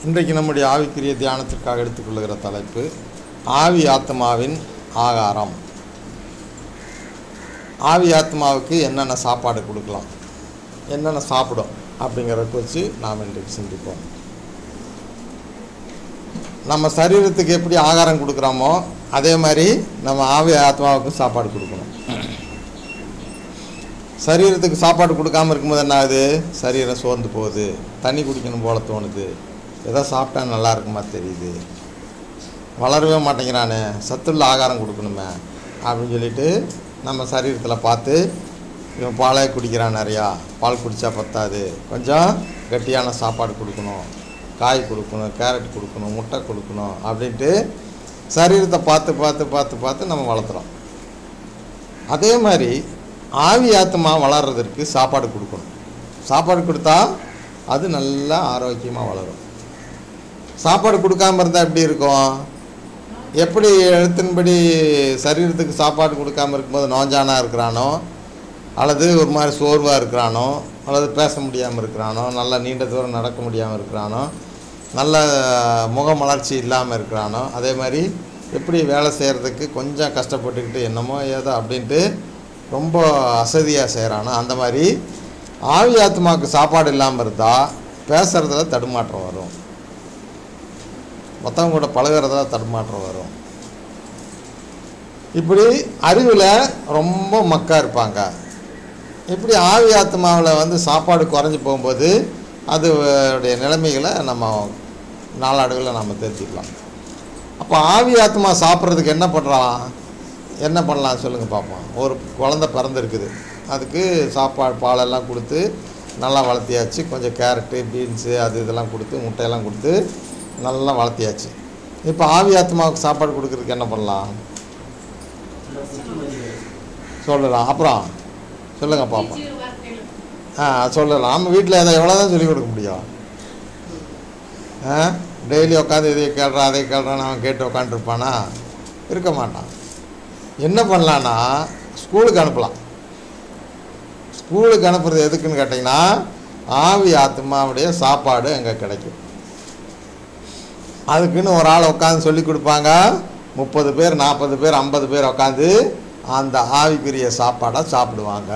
இன்றைக்கு நம்முடைய ஆவிக்குரிய தியானத்திற்காக எடுத்துக்கொள்கிற தலைப்பு ஆவி ஆத்மாவின் ஆகாரம் ஆவி ஆத்மாவுக்கு என்னென்ன சாப்பாடு கொடுக்கலாம் என்னென்ன சாப்பிடும் அப்படிங்கிறத குறித்து நாம் இன்றைக்கு சிந்திப்போம் நம்ம சரீரத்துக்கு எப்படி ஆகாரம் கொடுக்குறோமோ அதே மாதிரி நம்ம ஆவி ஆத்மாவுக்கும் சாப்பாடு கொடுக்கணும் சரீரத்துக்கு சாப்பாடு கொடுக்காம இருக்கும்போது என்ன ஆகுது சரீரம் சோர்ந்து போகுது தண்ணி குடிக்கணும் போல தோணுது ஏதோ சாப்பிட்டா நல்லா இருக்குமா தெரியுது வளரவே மாட்டேங்கிறானே சத்துள்ள ஆகாரம் கொடுக்கணுமே அப்படின்னு சொல்லிட்டு நம்ம சரீரத்தில் பார்த்து இவன் பாலே குடிக்கிறான் நிறையா பால் குடித்தா பத்தாது கொஞ்சம் கட்டியான சாப்பாடு கொடுக்கணும் காய் கொடுக்கணும் கேரட் கொடுக்கணும் முட்டை கொடுக்கணும் அப்படின்ட்டு சரீரத்தை பார்த்து பார்த்து பார்த்து பார்த்து நம்ம வளர்த்துறோம் அதே மாதிரி ஆவி ஆத்மா வளர்றதற்கு சாப்பாடு கொடுக்கணும் சாப்பாடு கொடுத்தா அது நல்லா ஆரோக்கியமாக வளரும் சாப்பாடு கொடுக்காம இருந்தால் எப்படி இருக்கும் எப்படி எழுத்தின்படி சரீரத்துக்கு சாப்பாடு கொடுக்காம இருக்கும்போது நோஞ்சானா இருக்கிறானோ அல்லது ஒரு மாதிரி சோர்வாக இருக்கிறானோ அல்லது பேச முடியாமல் இருக்கிறானோ நல்ல நீண்ட தூரம் நடக்க முடியாமல் இருக்கிறானோ நல்ல முகமலர்ச்சி இல்லாமல் இருக்கிறானோ அதே மாதிரி எப்படி வேலை செய்கிறதுக்கு கொஞ்சம் கஷ்டப்பட்டுக்கிட்டு என்னமோ ஏதோ அப்படின்ட்டு ரொம்ப அசதியாக செய்கிறானோ அந்த மாதிரி ஆவி ஆத்மாவுக்கு சாப்பாடு இல்லாமல் இருந்தால் பேசுகிறதுல தடுமாற்றம் வரும் மற்றவங்க கூட பழகிறதுல தடுமாற்றம் வரும் இப்படி அறிவில் ரொம்ப மக்கா இருப்பாங்க இப்படி ஆவி ஆத்மாவில் வந்து சாப்பாடு குறைஞ்சி போகும்போது அதோடைய நிலைமைகளை நம்ம நாளடைவில் நம்ம தெரிஞ்சுக்கலாம் அப்போ ஆவி ஆத்மா சாப்பிட்றதுக்கு என்ன பண்ணுறான் என்ன பண்ணலாம் சொல்லுங்கள் பார்ப்போம் ஒரு குழந்த பிறந்திருக்குது அதுக்கு சாப்பாடு பாலெல்லாம் கொடுத்து நல்லா வளர்த்தியாச்சு கொஞ்சம் கேரட்டு பீன்ஸு அது இதெல்லாம் கொடுத்து முட்டையெல்லாம் கொடுத்து நல்லா வளர்த்தியாச்சு இப்போ ஆவி ஆத்மாவுக்கு சாப்பாடு கொடுக்குறதுக்கு என்ன பண்ணலாம் சொல்லலாம் அப்புறம் சொல்லுங்கள் பார்ப்போம் ஆ சொல்லலாம் நம்ம வீட்டில் அதை எவ்வளோ தான் சொல்லிக் கொடுக்க முடியும் ஆ டெய்லி உட்காந்து இதை கேள்றான் அதை கேள்றான் அவன் கேட்டு உட்காந்துருப்பானா இருக்க மாட்டான் என்ன பண்ணலான்னா ஸ்கூலுக்கு அனுப்பலாம் ஸ்கூலுக்கு அனுப்புறது எதுக்குன்னு கேட்டிங்கன்னா ஆவி ஆத்மாவுடைய சாப்பாடு அங்கே கிடைக்கும் அதுக்குன்னு ஒரு ஆள் உட்காந்து சொல்லி கொடுப்பாங்க முப்பது பேர் நாற்பது பேர் ஐம்பது பேர் உட்காந்து அந்த ஆவிக்குரிய சாப்பாடை சாப்பிடுவாங்க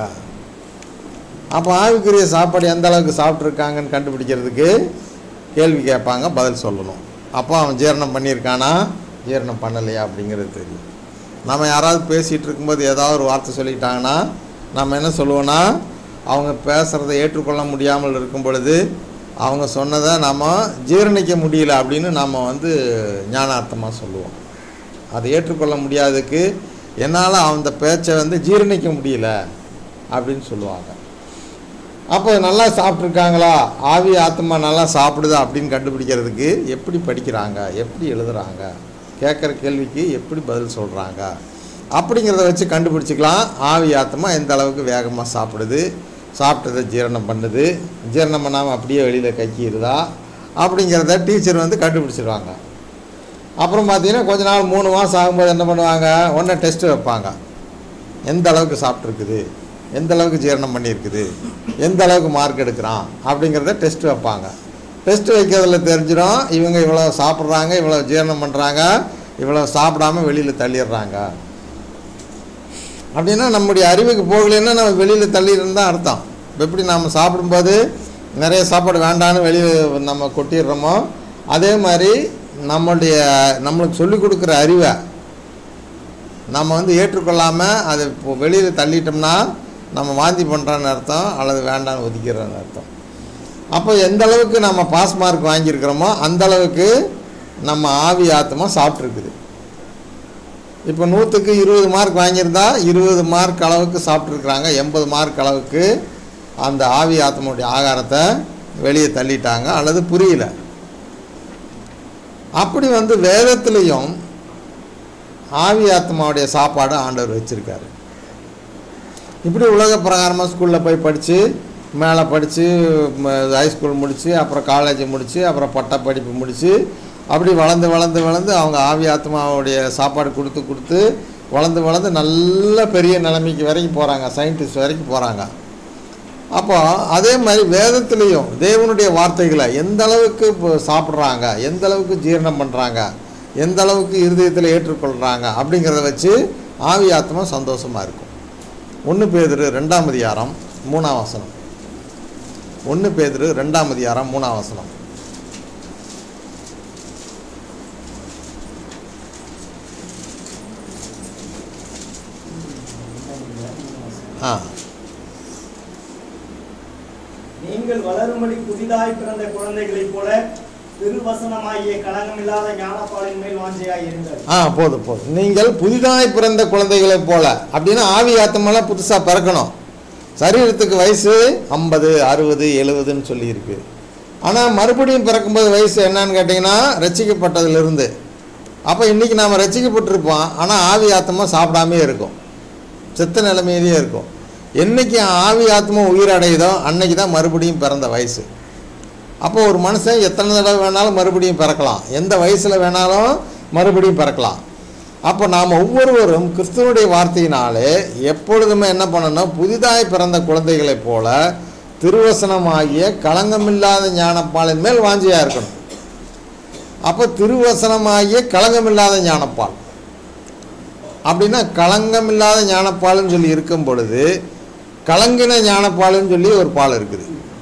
அப்போ ஆவிக்குரிய சாப்பாடு எந்த அளவுக்கு சாப்பிட்ருக்காங்கன்னு கண்டுபிடிக்கிறதுக்கு கேள்வி கேட்பாங்க பதில் சொல்லணும் அப்போ அவன் ஜீரணம் பண்ணியிருக்கானா ஜீரணம் பண்ணலையா அப்படிங்கிறது தெரியும் நம்ம யாராவது பேசிகிட்டு இருக்கும்போது ஏதாவது ஒரு வார்த்தை சொல்லிட்டாங்கன்னா நம்ம என்ன சொல்லுவோன்னா அவங்க பேசுகிறத ஏற்றுக்கொள்ள முடியாமல் இருக்கும் பொழுது அவங்க சொன்னதை நம்ம ஜீரணிக்க முடியல அப்படின்னு நம்ம வந்து ஞானார்த்தமாக சொல்லுவோம் அதை ஏற்றுக்கொள்ள முடியாததுக்கு என்னால் அந்த பேச்சை வந்து ஜீரணிக்க முடியல அப்படின்னு சொல்லுவாங்க அப்போ நல்லா சாப்பிட்ருக்காங்களா ஆவி ஆத்மா நல்லா சாப்பிடுதா அப்படின்னு கண்டுபிடிக்கிறதுக்கு எப்படி படிக்கிறாங்க எப்படி எழுதுகிறாங்க கேட்குற கேள்விக்கு எப்படி பதில் சொல்கிறாங்க அப்படிங்கிறத வச்சு கண்டுபிடிச்சிக்கலாம் ஆவி ஆத்மா எந்த அளவுக்கு வேகமாக சாப்பிடுது சாப்பிட்டதை ஜீரணம் பண்ணுது ஜீரணம் பண்ணாமல் அப்படியே வெளியில் கைக்கிடுதா அப்படிங்கிறத டீச்சர் வந்து கண்டுபிடிச்சிடுவாங்க அப்புறம் பார்த்தீங்கன்னா கொஞ்ச நாள் மூணு மாதம் ஆகும்போது என்ன பண்ணுவாங்க உடனே டெஸ்ட்டு வைப்பாங்க எந்த அளவுக்கு சாப்பிட்ருக்குது எந்த அளவுக்கு ஜீரணம் பண்ணியிருக்குது எந்த அளவுக்கு மார்க் எடுக்கிறான் அப்படிங்கிறத டெஸ்ட் வைப்பாங்க டெஸ்ட் வைக்கிறதுல தெரிஞ்சிடும் இவங்க இவ்வளோ சாப்பிட்றாங்க இவ்வளோ ஜீரணம் பண்ணுறாங்க இவ்வளோ சாப்பிடாம வெளியில் தள்ளிடுறாங்க அப்படின்னா நம்முடைய அறிவுக்கு போகலைன்னா நம்ம வெளியில் தள்ளிடுன்னு தான் அர்த்தம் எப்படி நாம் சாப்பிடும்போது நிறைய சாப்பாடு வேண்டான்னு வெளியில் நம்ம கொட்டிடுறோமோ அதே மாதிரி நம்மளுடைய நம்மளுக்கு சொல்லிக் கொடுக்குற அறிவை நம்ம வந்து ஏற்றுக்கொள்ளாமல் அதை இப்போ வெளியில் தள்ளிட்டோம்னா நம்ம வாந்தி பண்ணுறான்னு அர்த்தம் அல்லது வேண்டான்னு ஒதுக்கிறன்னு அர்த்தம் அப்போ எந்த அளவுக்கு நம்ம பாஸ் மார்க் வாங்கியிருக்கிறோமோ அந்த அளவுக்கு நம்ம ஆவி ஆத்மா சாப்பிட்ருக்குது இப்போ நூற்றுக்கு இருபது மார்க் வாங்கியிருந்தா இருபது மார்க் அளவுக்கு சாப்பிட்ருக்குறாங்க எண்பது மார்க் அளவுக்கு அந்த ஆவி ஆத்மாவுடைய ஆகாரத்தை வெளியே தள்ளிட்டாங்க அல்லது புரியல அப்படி வந்து வேதத்துலேயும் ஆவி ஆத்மாவுடைய சாப்பாடு ஆண்டவர் வச்சுருக்காரு இப்படி உலக பிரகாரமாக ஸ்கூலில் போய் படித்து மேலே படித்து ஹைஸ்கூல் முடித்து அப்புறம் காலேஜ் முடித்து அப்புறம் பட்ட படிப்பு முடித்து அப்படி வளர்ந்து வளர்ந்து வளர்ந்து அவங்க ஆவி ஆத்மாவுடைய சாப்பாடு கொடுத்து கொடுத்து வளர்ந்து வளர்ந்து நல்ல பெரிய நிலைமைக்கு வரைக்கும் போகிறாங்க சயின்டிஸ்ட் வரைக்கும் போகிறாங்க அப்போ அதே மாதிரி வேதத்துலேயும் தேவனுடைய வார்த்தைகளை எந்த அளவுக்கு இப்போ சாப்பிட்றாங்க எந்த அளவுக்கு ஜீரணம் பண்ணுறாங்க எந்த அளவுக்கு இருதயத்தில் ஏற்றுக்கொள்கிறாங்க அப்படிங்கிறத வச்சு ஆவி ஆத்மா சந்தோஷமாக இருக்கும் ஒன்று பேதுரு ரெண்டாம் அதிகாரம் மூணாம் வசனம் ஒன்று பேதுரு ரெண்டாம் அதிகாரம் மூணாம் வசனம் ஆ நீங்கள் வளரும்படி புதிதாய் பிறந்த குழந்தைகளைப் போல திருவசனமாகிய களங்கமில்லாத ஞானப்பாலின் மேல் வாஞ்சையாய் இருங்கள் ஆ போதும் போதும் நீங்கள் புதிதாய் பிறந்த குழந்தைகளைப் போல அப்படின்னா ஆவி ஆத்மெல்லாம் புதுசாக பிறக்கணும் சரீரத்துக்கு வயசு ஐம்பது அறுபது எழுபதுன்னு சொல்லியிருக்கு ஆனால் மறுபடியும் பிறக்கும்போது வயசு என்னன்னு கேட்டிங்கன்னா ரட்சிக்கப்பட்டதிலிருந்து அப்போ இன்றைக்கி நாம் ரட்சிக்கப்பட்டிருப்போம் ஆனால் ஆவி ஆத்மா சாப்பிடாமே இருக்கும் செத்த நிலைமையிலேயே இருக்கும் என்னைக்கு ஆவி ஆத்மா உயிர் அடையுதோ அன்னைக்கு தான் மறுபடியும் பிறந்த வயசு அப்போ ஒரு மனுஷன் எத்தனை தடவை வேணாலும் மறுபடியும் பிறக்கலாம் எந்த வயசில் வேணாலும் மறுபடியும் பிறக்கலாம் அப்போ நாம் ஒவ்வொருவரும் கிறிஸ்துவனுடைய வார்த்தையினாலே எப்பொழுதுமே என்ன பண்ணணும் புதிதாய் பிறந்த குழந்தைகளைப் போல திருவசனமாகிய களங்கமில்லாத ஞானப்பாலின் மேல் வாஞ்சியாக இருக்கணும் அப்போ திருவசனமாகிய களங்கமில்லாத ஞானப்பால் அப்படின்னா களங்கமில்லாத ஞானப்பால்னு சொல்லி இருக்கும் பொழுது கலங்கின ஞானப்பால்னு சொல்லி ஒரு பால் இருக்குது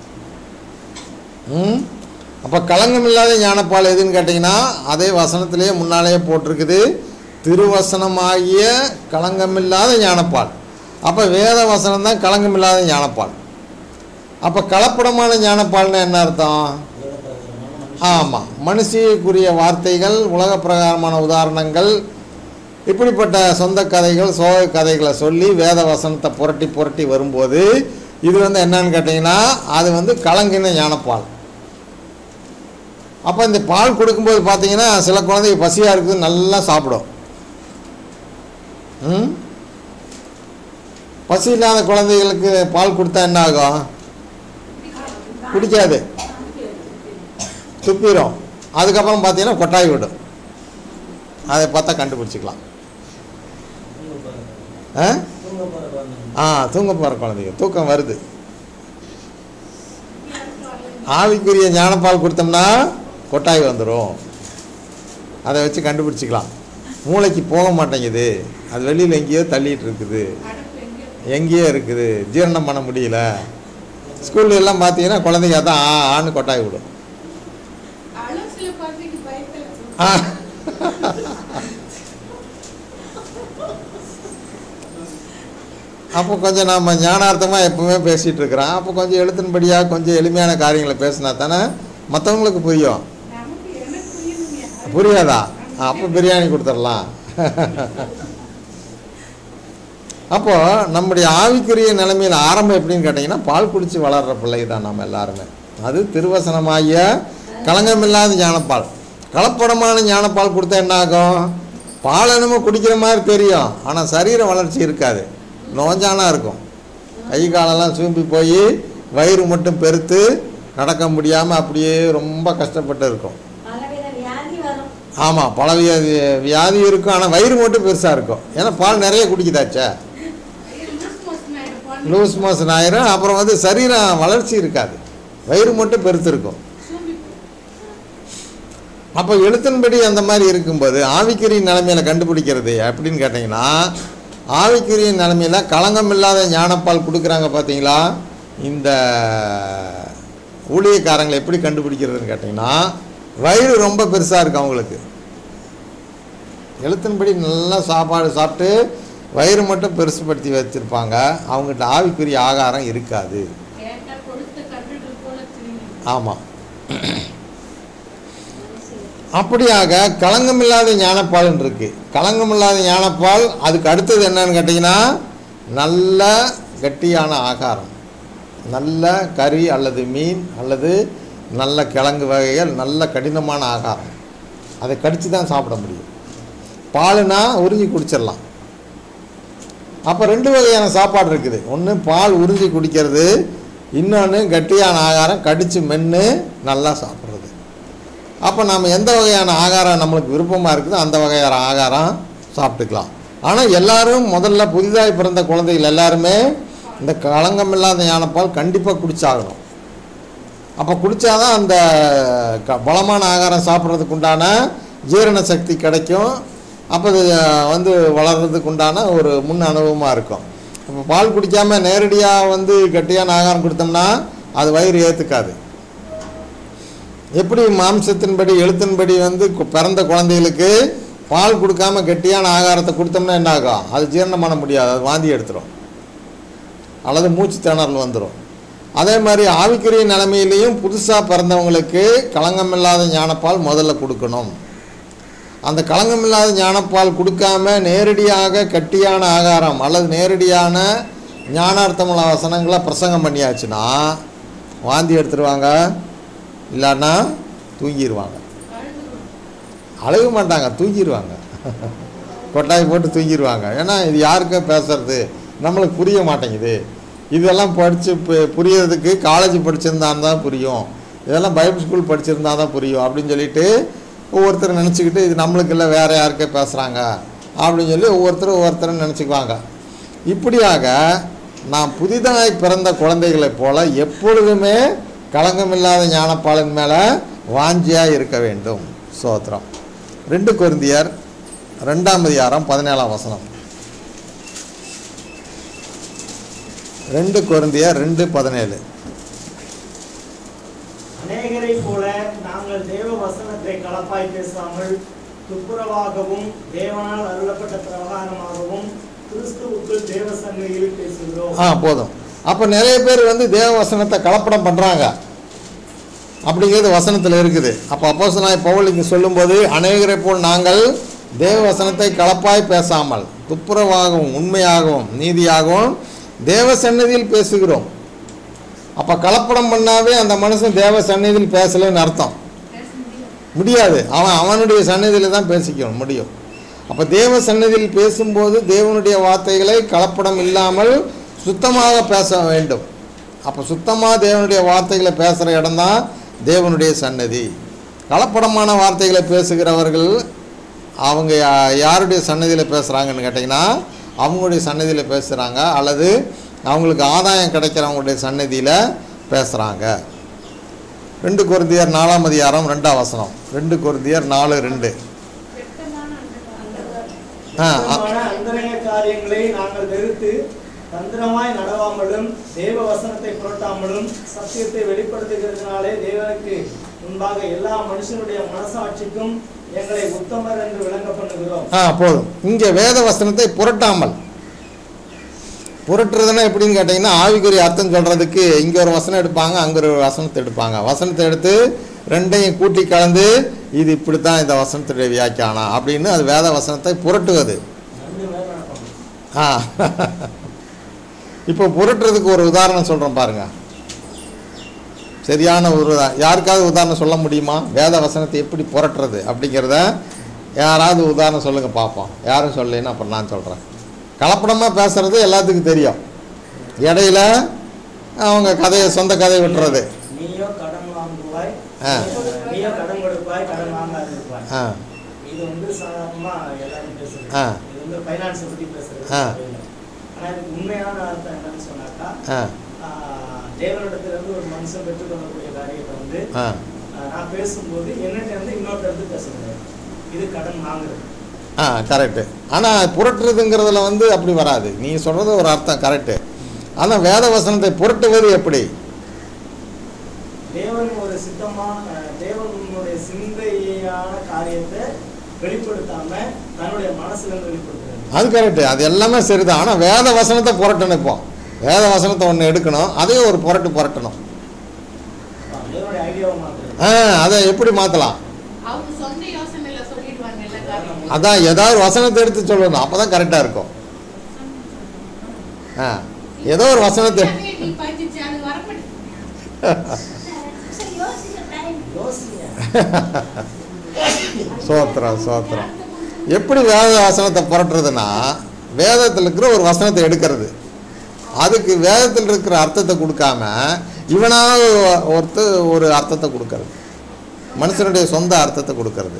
ம் அப்போ களங்கமில்லாத ஞானப்பால் எதுன்னு கேட்டிங்கன்னா அதே வசனத்திலேயே முன்னாலேயே போட்டிருக்குது திருவசனமாகிய களங்கமில்லாத ஞானப்பால் அப்போ வேத வசனம் தான் களங்கமில்லாத ஞானப்பால் அப்போ கலப்படமான ஞானப்பால்னா என்ன அர்த்தம் ஆமாம் மனுஷிக்குரிய வார்த்தைகள் உலக பிரகாரமான உதாரணங்கள் இப்படிப்பட்ட சொந்த கதைகள் சோக கதைகளை சொல்லி வேத வசனத்தை புரட்டி புரட்டி வரும்போது இது வந்து என்னன்னு கேட்டிங்கன்னா அது வந்து கலங்கின ஞானப்பால் அப்போ இந்த பால் கொடுக்கும்போது பார்த்தீங்கன்னா சில குழந்தைங்க பசியாக இருக்குது நல்லா சாப்பிடும் ம் பசி இல்லாத குழந்தைகளுக்கு பால் கொடுத்தா என்ன ஆகும் குடிக்காது துப்பிடும் அதுக்கப்புறம் பார்த்தீங்கன்னா கொட்டாய் விடும் அதை பார்த்தா கண்டுபிடிச்சிக்கலாம் ஆ ஆ தூங்க போகிற குழந்தைங்க தூக்கம் வருது ஆவிக்குரிய ஞானப்பால் கொடுத்தோம்னா கொட்டாய் வந்துடும் அதை வச்சு கண்டுபிடிச்சிக்கலாம் மூளைக்கு போக மாட்டேங்குது அது வெளியில் எங்கேயோ தள்ளிட்டு இருக்குது எங்கேயோ இருக்குது ஜீரணம் பண்ண முடியல ஸ்கூல்ல எல்லாம் பார்த்தீங்கன்னா குழந்தைங்க அதான் ஆ ஆன்னு கொட்டாய் விடும் அலசில குழந்தைக்கு பயத்துல ஆ அப்போ கொஞ்சம் நம்ம ஞானார்த்தமாக எப்பவுமே பேசிகிட்டு இருக்கிறோம் அப்போ கொஞ்சம் எழுத்தின்படியாக கொஞ்சம் எளிமையான காரியங்களை பேசினா தானே மற்றவங்களுக்கு புரியும் நமக்கு எனக்கு புரியணுங்க புரியாதா அப்போ பிரியாணி கொடுத்துடலாம் அப்போ நம்முடைய ஆவிக்குரிய நிலைமையில் ஆரம்பம் எப்படின்னு கேட்டிங்கன்னா பால் குடித்து வளர்கிற பிள்ளை தான் நம்ம எல்லாருமே அது திருவசனமாகிய களங்கமில்லாத ஞானப்பால் கலப்படமான ஞானப்பால் கொடுத்தா என்ன ஆகும் பால் என்னமோ குடிக்கிற மாதிரி தெரியும் ஆனால் சரீர வளர்ச்சி இருக்காது நோஞ்சானா இருக்கும் கை காலெல்லாம் சூம்பி போய் வயிறு மட்டும் பெருத்து நடக்க முடியாமல் அப்படியே ரொம்ப கஷ்டப்பட்டு இருக்கும் பலவித வியாதி வரும் ஆமாம் பல வியாதி வியாதி இருக்கும் ஆனால் வயிறு மட்டும் பெருசாக இருக்கும் ஏன்னா பால் நிறைய குடிக்குதாச்சே லூஸ் மோஷன் ஆயிடும் குழந்தை. லூஸ் மோஷன் ஆயிரும் அப்புறம் வந்து சரீரம் வளர்ச்சி இருக்காது வயிறு மட்டும் பெருத்து இருக்கும் சூம்பி போயிடும். அப்போ எழுத்தின்படி அந்த மாதிரி இருக்கும்போது ஆவிக்குரிய நிலைமையில கண்டுபிடிக்கிறது அப்படின்னு கேட்டிங்கன்னா ஆவிக்குரிய நிலைமையில களங்கம் இல்லாத ஞானப்பால் கொடுக்குறாங்க பார்த்தீங்களா இந்த ஊழியக்காரங்களை எப்படி கண்டுபிடிக்கிறதுன்னு கேட்டிங்கன்னா வயிறு ரொம்ப பெருசாக இருக்கு அவங்களுக்கு எழுத்தின்படி நல்லா சாப்பாடு சாப்பிட்டு வயிறு மட்டும் பெருசுப்படுத்தி வச்சுருப்பாங்க அவங்ககிட்ட ஆவிக்குரிய ஆகாரம் இருக்காது கேட்டா கொடுத்த கன்றுகள் போல திரியும். ஆமாம் அப்படியாக களங்கமில்லாத ஞானப்பால்னு இருக்கு களங்கமில்லாத ஞானப்பால் அதுக்கு அடுத்தது என்னன்னு கேட்டிங்கன்னா நல்ல கட்டியான ஆகாரம் நல்ல கறி அல்லது மீன் அல்லது நல்ல கிழங்கு வகைகள் நல்ல கடினமான ஆகாரம் அதை கடித்து தான் சாப்பிட முடியும் பாலுனா உறிஞ்சி குடிச்சிடலாம் அப்போ ரெண்டு வகையான சாப்பாடு இருக்குது ஒன்று பால் உறிஞ்சி குடிக்கிறது இன்னொன்று கட்டியான ஆகாரம் கடித்து மென்று நல்லா சாப்பிட்றது அப்போ நம்ம எந்த வகையான ஆகாரம் நம்மளுக்கு விருப்பமாக இருக்குதோ அந்த வகையான ஆகாரம் சாப்பிட்டுக்கலாம் ஆனால் எல்லாரும் முதல்ல புதிதாக பிறந்த குழந்தைகள் எல்லாருமே இந்த களங்கம் இல்லாத ஞானப்பால் கண்டிப்பாக குடிச்சாகணும் அப்போ குடித்தாதான் அந்த க பலமான ஆகாரம் சாப்பிட்றதுக்கு உண்டான ஜீரண சக்தி கிடைக்கும் அப்போ அது வந்து வளர்கிறதுக்கு உண்டான ஒரு முன் அனுபவமாக இருக்கும் இப்போ பால் குடிக்காமல் நேரடியாக வந்து கட்டியான ஆகாரம் கொடுத்தோம்னா அது வயிறு ஏற்றுக்காது எப்படி மாம்சத்தின்படி எழுத்தின்படி வந்து கு- பிறந்த குழந்தைகளுக்கு பால் கொடுக்காம கெட்டியான ஆகாரத்தை கொடுத்தோம்னா என்ன ஆகும் அது ஜீரணம் பண்ண முடியாது அது வாந்தி எடுத்துரும் அல்லது மூச்சு திணறல் வந்துடும் அதே மாதிரி ஆவிக்குரிய நிலைமையிலையும் புதுசாக பிறந்தவங்களுக்கு களங்கமில்லாத ஞானப்பால் முதல்ல கொடுக்கணும் அந்த களங்கமில்லாத ஞானப்பால் கொடுக்காம நேரடியாக கட்டியான ஆகாரம் அல்லது நேரடியான ஞானார்த்தமுள்ள வசனங்களை பிரசங்கம் பண்ணியாச்சுன்னா வாந்தி எடுத்துருவாங்க இல்லைன்னா தூங்கிடுவாங்க அழுக மாட்டாங்க தூங்கிடுவாங்க கொட்டாய் போட்டு தூங்கிடுவாங்க ஏன்னா இது யாருக்கும் பேசுறது நம்மளுக்கு புரிய மாட்டேங்குது இதெல்லாம் படித்து புரியறதுக்கு காலேஜ் படிச்சிருந்தான் தான் புரியும் இதெல்லாம் பைபிள் ஸ்கூல் படிச்சிருந்தா தான் புரியும் அப்படின்னு சொல்லிட்டு ஒவ்வொருத்தர் நினச்சிக்கிட்டு இது நம்மளுக்கு இல்லை வேறு யாருக்கே பேசுகிறாங்க அப்படின்னு சொல்லி ஒவ்வொருத்தரும் ஒவ்வொருத்தரும் நினச்சிக்குவாங்க இப்படியாக நாம் புதிதாய் பிறந்த குழந்தைகளைப் போல எப்பொழுதுமே களங்கமில்லாத ஞானப்பாலின் மேலே வாஞ்சியாக இருக்க வேண்டும் சோத்திரம் ரெண்டு கொரிந்தியர் ரெண்டாம் அதிகாரம் பதினேழாம் வசனம் ரெண்டு கொரிந்தியர் ரெண்டு பதினேழு அநேகரை போல நாங்கள் தேவ வசனத்தை கலப்பாய் பேசாமல் துப்புரவாகவும் தேவனால் அருளப்பட்ட பிரகாரமாகவும் கிறிஸ்துவுக்குள் தேவ சந்நிதியில் பேசுகிறோம் ஆ போதும் அப்போ நிறைய பேர் வந்து தேவ வசனத்தை கலப்படம் பண்ணுறாங்க அப்படிங்கிறது வசனத்தில் இருக்குது அப்போ அப்போஸ் நான் பவுல் இங்கே சொல்லும்போது அநேகரை போல் நாங்கள் தேவ வசனத்தை கலப்பாய் பேசாமல் துப்புரவாகவும் உண்மையாகவும் நீதியாகவும் தேவ சந்நிதியில் பேசுகிறோம் அப்போ கலப்படம் பண்ணாவே அந்த மனுஷன் தேவ சந்நிதியில் பேசலைன்னு அர்த்தம் பேச முடியாது முடியாது அவன் அவனுடைய சந்நிதியில் தான் பேசிக்கணும் முடியும் அப்போ தேவ சந்நிதியில் பேசும்போது தேவனுடைய வார்த்தைகளை கலப்படம் இல்லாமல் சுத்தமாக பேச வேண்டும் அப்போ சுத்தமாக தேவனுடைய வார்த்தைகளை பேசுகிற இடம்தான் தேவனுடைய சன்னதி கலப்படமான வார்த்தைகளை பேசுகிறவர்கள் அவங்க யா- யாருடைய சன்னதியில் பேசுகிறாங்கன்னு கேட்டிங்கன்னா அவங்களுடைய சன்னதியில் பேசுகிறாங்க அல்லது அவங்களுக்கு ஆதாயம் கிடைக்கிறவங்களுடைய சன்னதியில் பேசுகிறாங்க ரெண்டு கொருந்தியர் நாலாம் அதிகாரம் ரெண்டாம் வசனம் ரெண்டு கொருந்தியர் நாலு ரெண்டு வெட்கமான அந்த ஆ ஆ, சுத்தமான அந்தரங்க காரியங்களை நாங்கள் வெறுத்து தந்திரமாய் நடவாமலும் தேவ வசனத்தை புரட்டாமலும் சத்தியத்தை வெளிப்படுத்துகிறதுனாலே தேவனுக்கு முன்பாக எல்லா மனுஷனுடைய மனசாட்சிக்கும் எங்களை உத்தமர் என்று விளங்க பண்ணுகிறோம் ஆ போதும் இங்கே வேத வசனத்தை புரட்டாமல் புரட்டுறதுன்னா எப்படின்னு கேட்டிங்கன்னா ஆவிக்குரிய அர்த்தம் சொல்கிறதுக்கு இங்கே ஒரு வசனம் எடுப்பாங்க அங்கே ஒரு வசனத்தை எடுப்பாங்க வசனத்தை எடுத்து ரெண்டையும் கூட்டி கலந்து இது இப்படி தான் இந்த வசனத்துடைய வியாக்கியானம் அப்படின்னு அது வேத வசனத்தை புரட்டுவது ரெண்டு பேரும் நடப்பாங்க. ஆ இப்போ புரட்டுறதுக்கு ஒரு உதாரணம் சொல்கிறேன் பாருங்க சரியான ஒரு உதா- யாருக்காவது உதாரணம் சொல்ல முடியுமா வேத வசனத்தை எப்படி புரட்டுறது அப்படிங்கிறத யாராவது உதாரணம் சொல்லுங்கள் பார்ப்போம் யாரும் சொல்லலைன்னா அப்புறம் நான் சொல்கிறேன் கலப்படமாக பேசுறது எல்லாத்துக்கும் தெரியும் இடையில அவங்க கதையை சொந்த கதையை விட்டுறது நீயோ கடன் வாங்குவாய் ஆ. நீயோ கடன் கொடுப்பாய் கடன் வாங்காது இருப்பாய் ஆ இது வந்து சாதாரணமா எல்லாரும் பேசுறது ஆ. இது வந்து ஃபைனான்ஸ் பத்தி பேசுறது ஆ. ஆனா இதுக்கு உண்மையான அர்த்தம் என்னன்னு சொன்னாக்கா ஆ ஆஹ், தேவனிடத்துல இருந்து ஒரு மனுஷன் பெற்றுக்கொள்ளக்கூடிய காரியத்தை வந்து ஆ ஆஹ், நான் பேசும்போது என்னட்ட இருந்து இன்னொருத்தர் இருந்து பேச முடியாது இது கடன் வாங்குறது ஆ கரெக்டு ஆனால் புரட்டுறதுங்கிறதுல வந்து அப்படி வராது நீ சொல்கிறது ஒரு அர்த்தம் கரெக்டு ஆனால் வேத வசனத்தை புரட்டுவது எப்படி தேவன் ஒரு சித்தமா ஆஹ், தேவனுடைய சிந்தையான காரியத்தை வெளிப்படுத்தாம தன்னுடைய மனசுல இருந்து வெளிப்படுத்துறது அது கரெக்டு அது எல்லாமே சரிதான் ஆனால் வேத வசனத்தை புரட்டணும் இப்போ வேத வசனத்தை ஒன்று எடுக்கணும் அதையும் ஒரு புரட்டு புரட்டணும் ஆஹ், தேவனுடைய ஐடியாவை மாத்துறது ஆ அதை எப்படி மாற்றலாம் அவங்க சொந்த யோசனையில சொல்லிடுவாங்க எல்லா காரியமும் அதான் ஏதாவது வசனத்தை எடுத்து சொல்லணும் அப்போ தான் கரெக்டாக இருக்கும் ஆ ஏதோ ஒரு வசனத்தை நீ பதிச்சு அது வரமாட்டேங்குது சரி, யோசிக்க time. யோசிங்க சோத்திரம் சோத்திரம் எப்படி வேத வசனத்தை புரட்டுறதுன்னா வேதத்தில் இருக்கிற ஒரு வசனத்தை எடுக்கிறது அதுக்கு வேதத்தில் இருக்கிற அர்த்தத்தை கொடுக்காம இவனாக ஒருத்தர் ஒரு அர்த்தத்தை கொடுக்கறது மனுஷனுடைய சொந்த அர்த்தத்தை கொடுக்கறது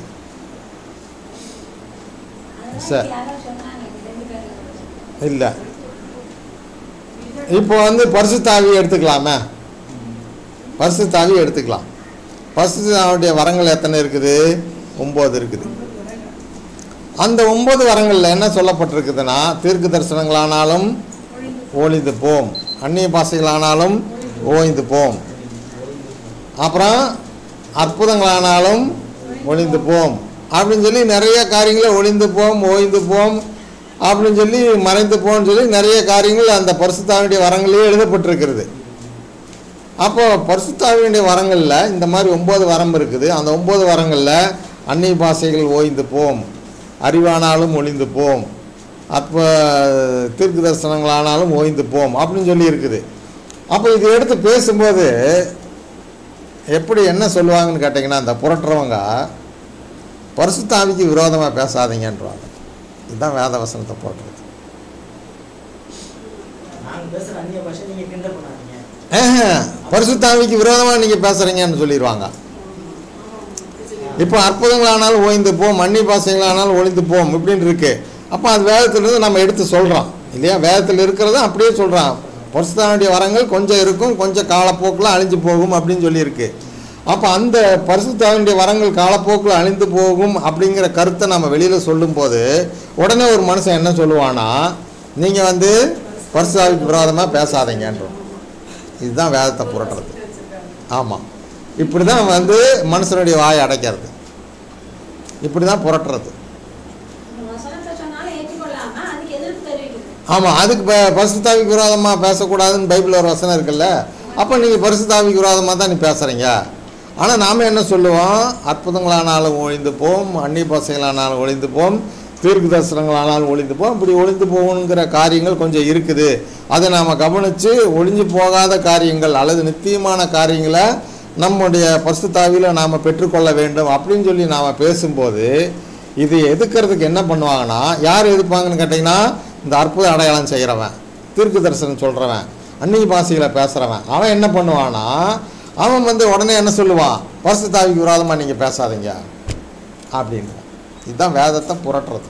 அதெல்லாம் சரி. யாரோ சொன்னாங்க, இது ரெண்டு பேரும். இல்லை இது இப்போ வந்து பரிசுத்தாவி எடுத்துக்கலாமே பரிசுத்தாவி எடுத்துக்கலாம் பரிசுத்தாவுடைய வரங்கள் எத்தனை இருக்குது ஒம்பது இருக்குது அந்த ஒன்பது வரங்களில் என்ன சொல்லப்பட்டிருக்குதுன்னா தீர்க்க தரிசனங்களானாலும் ஓய்ந்து போம் அந்நிய பாஷைகளானாலும் ஓய்ந்து போம் அப்புறம் அற்புதங்களானாலும் ஒளிந்து போம் அப்படின்னு சொல்லி நிறைய காரியங்களை ஒளிந்து போம் ஓய்ந்து போம் அப்படின்னு சொல்லி மறைந்து போன்னு சொல்லி நிறைய காரியங்கள் அந்த பரிசுத்தாவினுடைய வரங்களே எழுதப்பட்டிருக்கிறது அப்போ பரிசுத்தாவினுடைய வரங்களில் இந்த மாதிரி ஒம்பது வரம் இருக்குது அந்த ஒம்பது வரங்களில் அந்நிய பாஷைகள் ஓய்ந்து போம் அறிவானாலும் ஒளிந்து போம் அப்போ தீர்க்க தரிசனங்களானாலும் ஓய்ந்து போம் அப்படின்னு சொல்லி இருக்குது அப்போ இது எடுத்து பேசும்போது எப்படி என்ன சொல்லுவாங்கன்னு கேட்டிங்கன்னா அந்த புரட்டுறவங்க பரிசுத்தாவிக்கு விரோதமாக பேசாதீங்கன்றாங்க இதுதான் வேத வசனத்தை போடுறது நாங்க பேசுற அந்நிய பாஷை நீங்க கிண்டல் பண்ணாதீங்க ஆஹ், பரிசுத்தாவிக்கு விரோதமாக நீங்கள் பேசுகிறீங்கன்னு சொல்லிடுவாங்க இப்போ அற்புதங்களானாலும் ஓய்ந்து போம் மன்னி பாசங்களானாலும் ஒளிந்து போம் இப்படின்னு இருக்கு அப்போ அது வேதத்திலிருந்து நம்ம எடுத்து சொல்கிறோம் இல்லையா வேதத்தில் இருக்கிறத அப்படியே சொல்கிறான் பரிசுத்தானுடைய வரங்கள் கொஞ்சம் இருக்கும் கொஞ்சம் காலப்போக்கில் அழிஞ்சு போகும் அப்படின்னு சொல்லியிருக்கு அப்போ அந்த பரிசுத்தாவினுடைய வரங்கள் காலப்போக்கில் அழிந்து போகும் அப்படிங்கிற கருத்தை நம்ம வெளியில் சொல்லும்போது உடனே ஒரு மனுஷன் என்ன சொல்லுவானா நீங்கள் வந்து பரிசுத்தாவிக்கு விரோதமாக பேசாதீங்கன்றோம் இதுதான் வேதத்தை புரட்டுறது ஆமாம் இப்படி தான் வந்து மனுஷனுடைய வாயை அடைக்கிறது இப்படி தான் புரட்டுறது வசனத்தை சொன்னாலும் ஏற்றுக்கொள்ளாம அதுக்கு எதிர்ப்பு தெரிவிக்குது ஆமாம் அதுக்கு ப- பரிசுத்தாவிக்கு விரோதமாக பேசக்கூடாதுன்னு பைபிள் ஒரு வசனம் இருக்குல்ல அப்போ நீங்கள் பரிசுத்தாவிக்கு விரோதமாக தான் நீ பேசுகிறீங்க ஆனால் நாம் என்ன சொல்லுவோம் அற்புதங்களானாலும் ஒழிந்து போம் அந்நிய பாசைகளானாலும் ஒழிந்து போம் தீர்க்கு தரிசனங்களானாலும் ஒழிந்து போம் இப்படி ஒழிந்து போகணுங்கிற காரியங்கள் கொஞ்சம் இருக்குது அதை நாம் கவனித்து ஒழிஞ்சு போகாத காரியங்கள் அல்லது நித்தியமான காரியங்களை நம்முடைய பரிசுத்தாவியில் நாம் பெற்றுக்கொள்ள வேண்டும் அப்படின்னு சொல்லி நாம் பேசும்போது இது எதுக்கிறதுக்கு என்ன பண்ணுவாங்கன்னா யார் எதிர்ப்பாங்கன்னு கேட்டிங்கன்னா இந்த அற்புத அடையாளம் செய்கிறவன் தீர்க்கு தரிசனம் சொல்கிறவன் அந்நிய பாஷைகளை பேசுகிறவன் அவன் என்ன பண்ணுவான்னா அவன் வந்து உடனே என்ன சொல்லுவான் பரிசுத்தாவிக்கு விரோதமாக நீங்கள் பேசாதீங்க அப்படின்னு இதுதான் வேதத்தை புரட்டுறது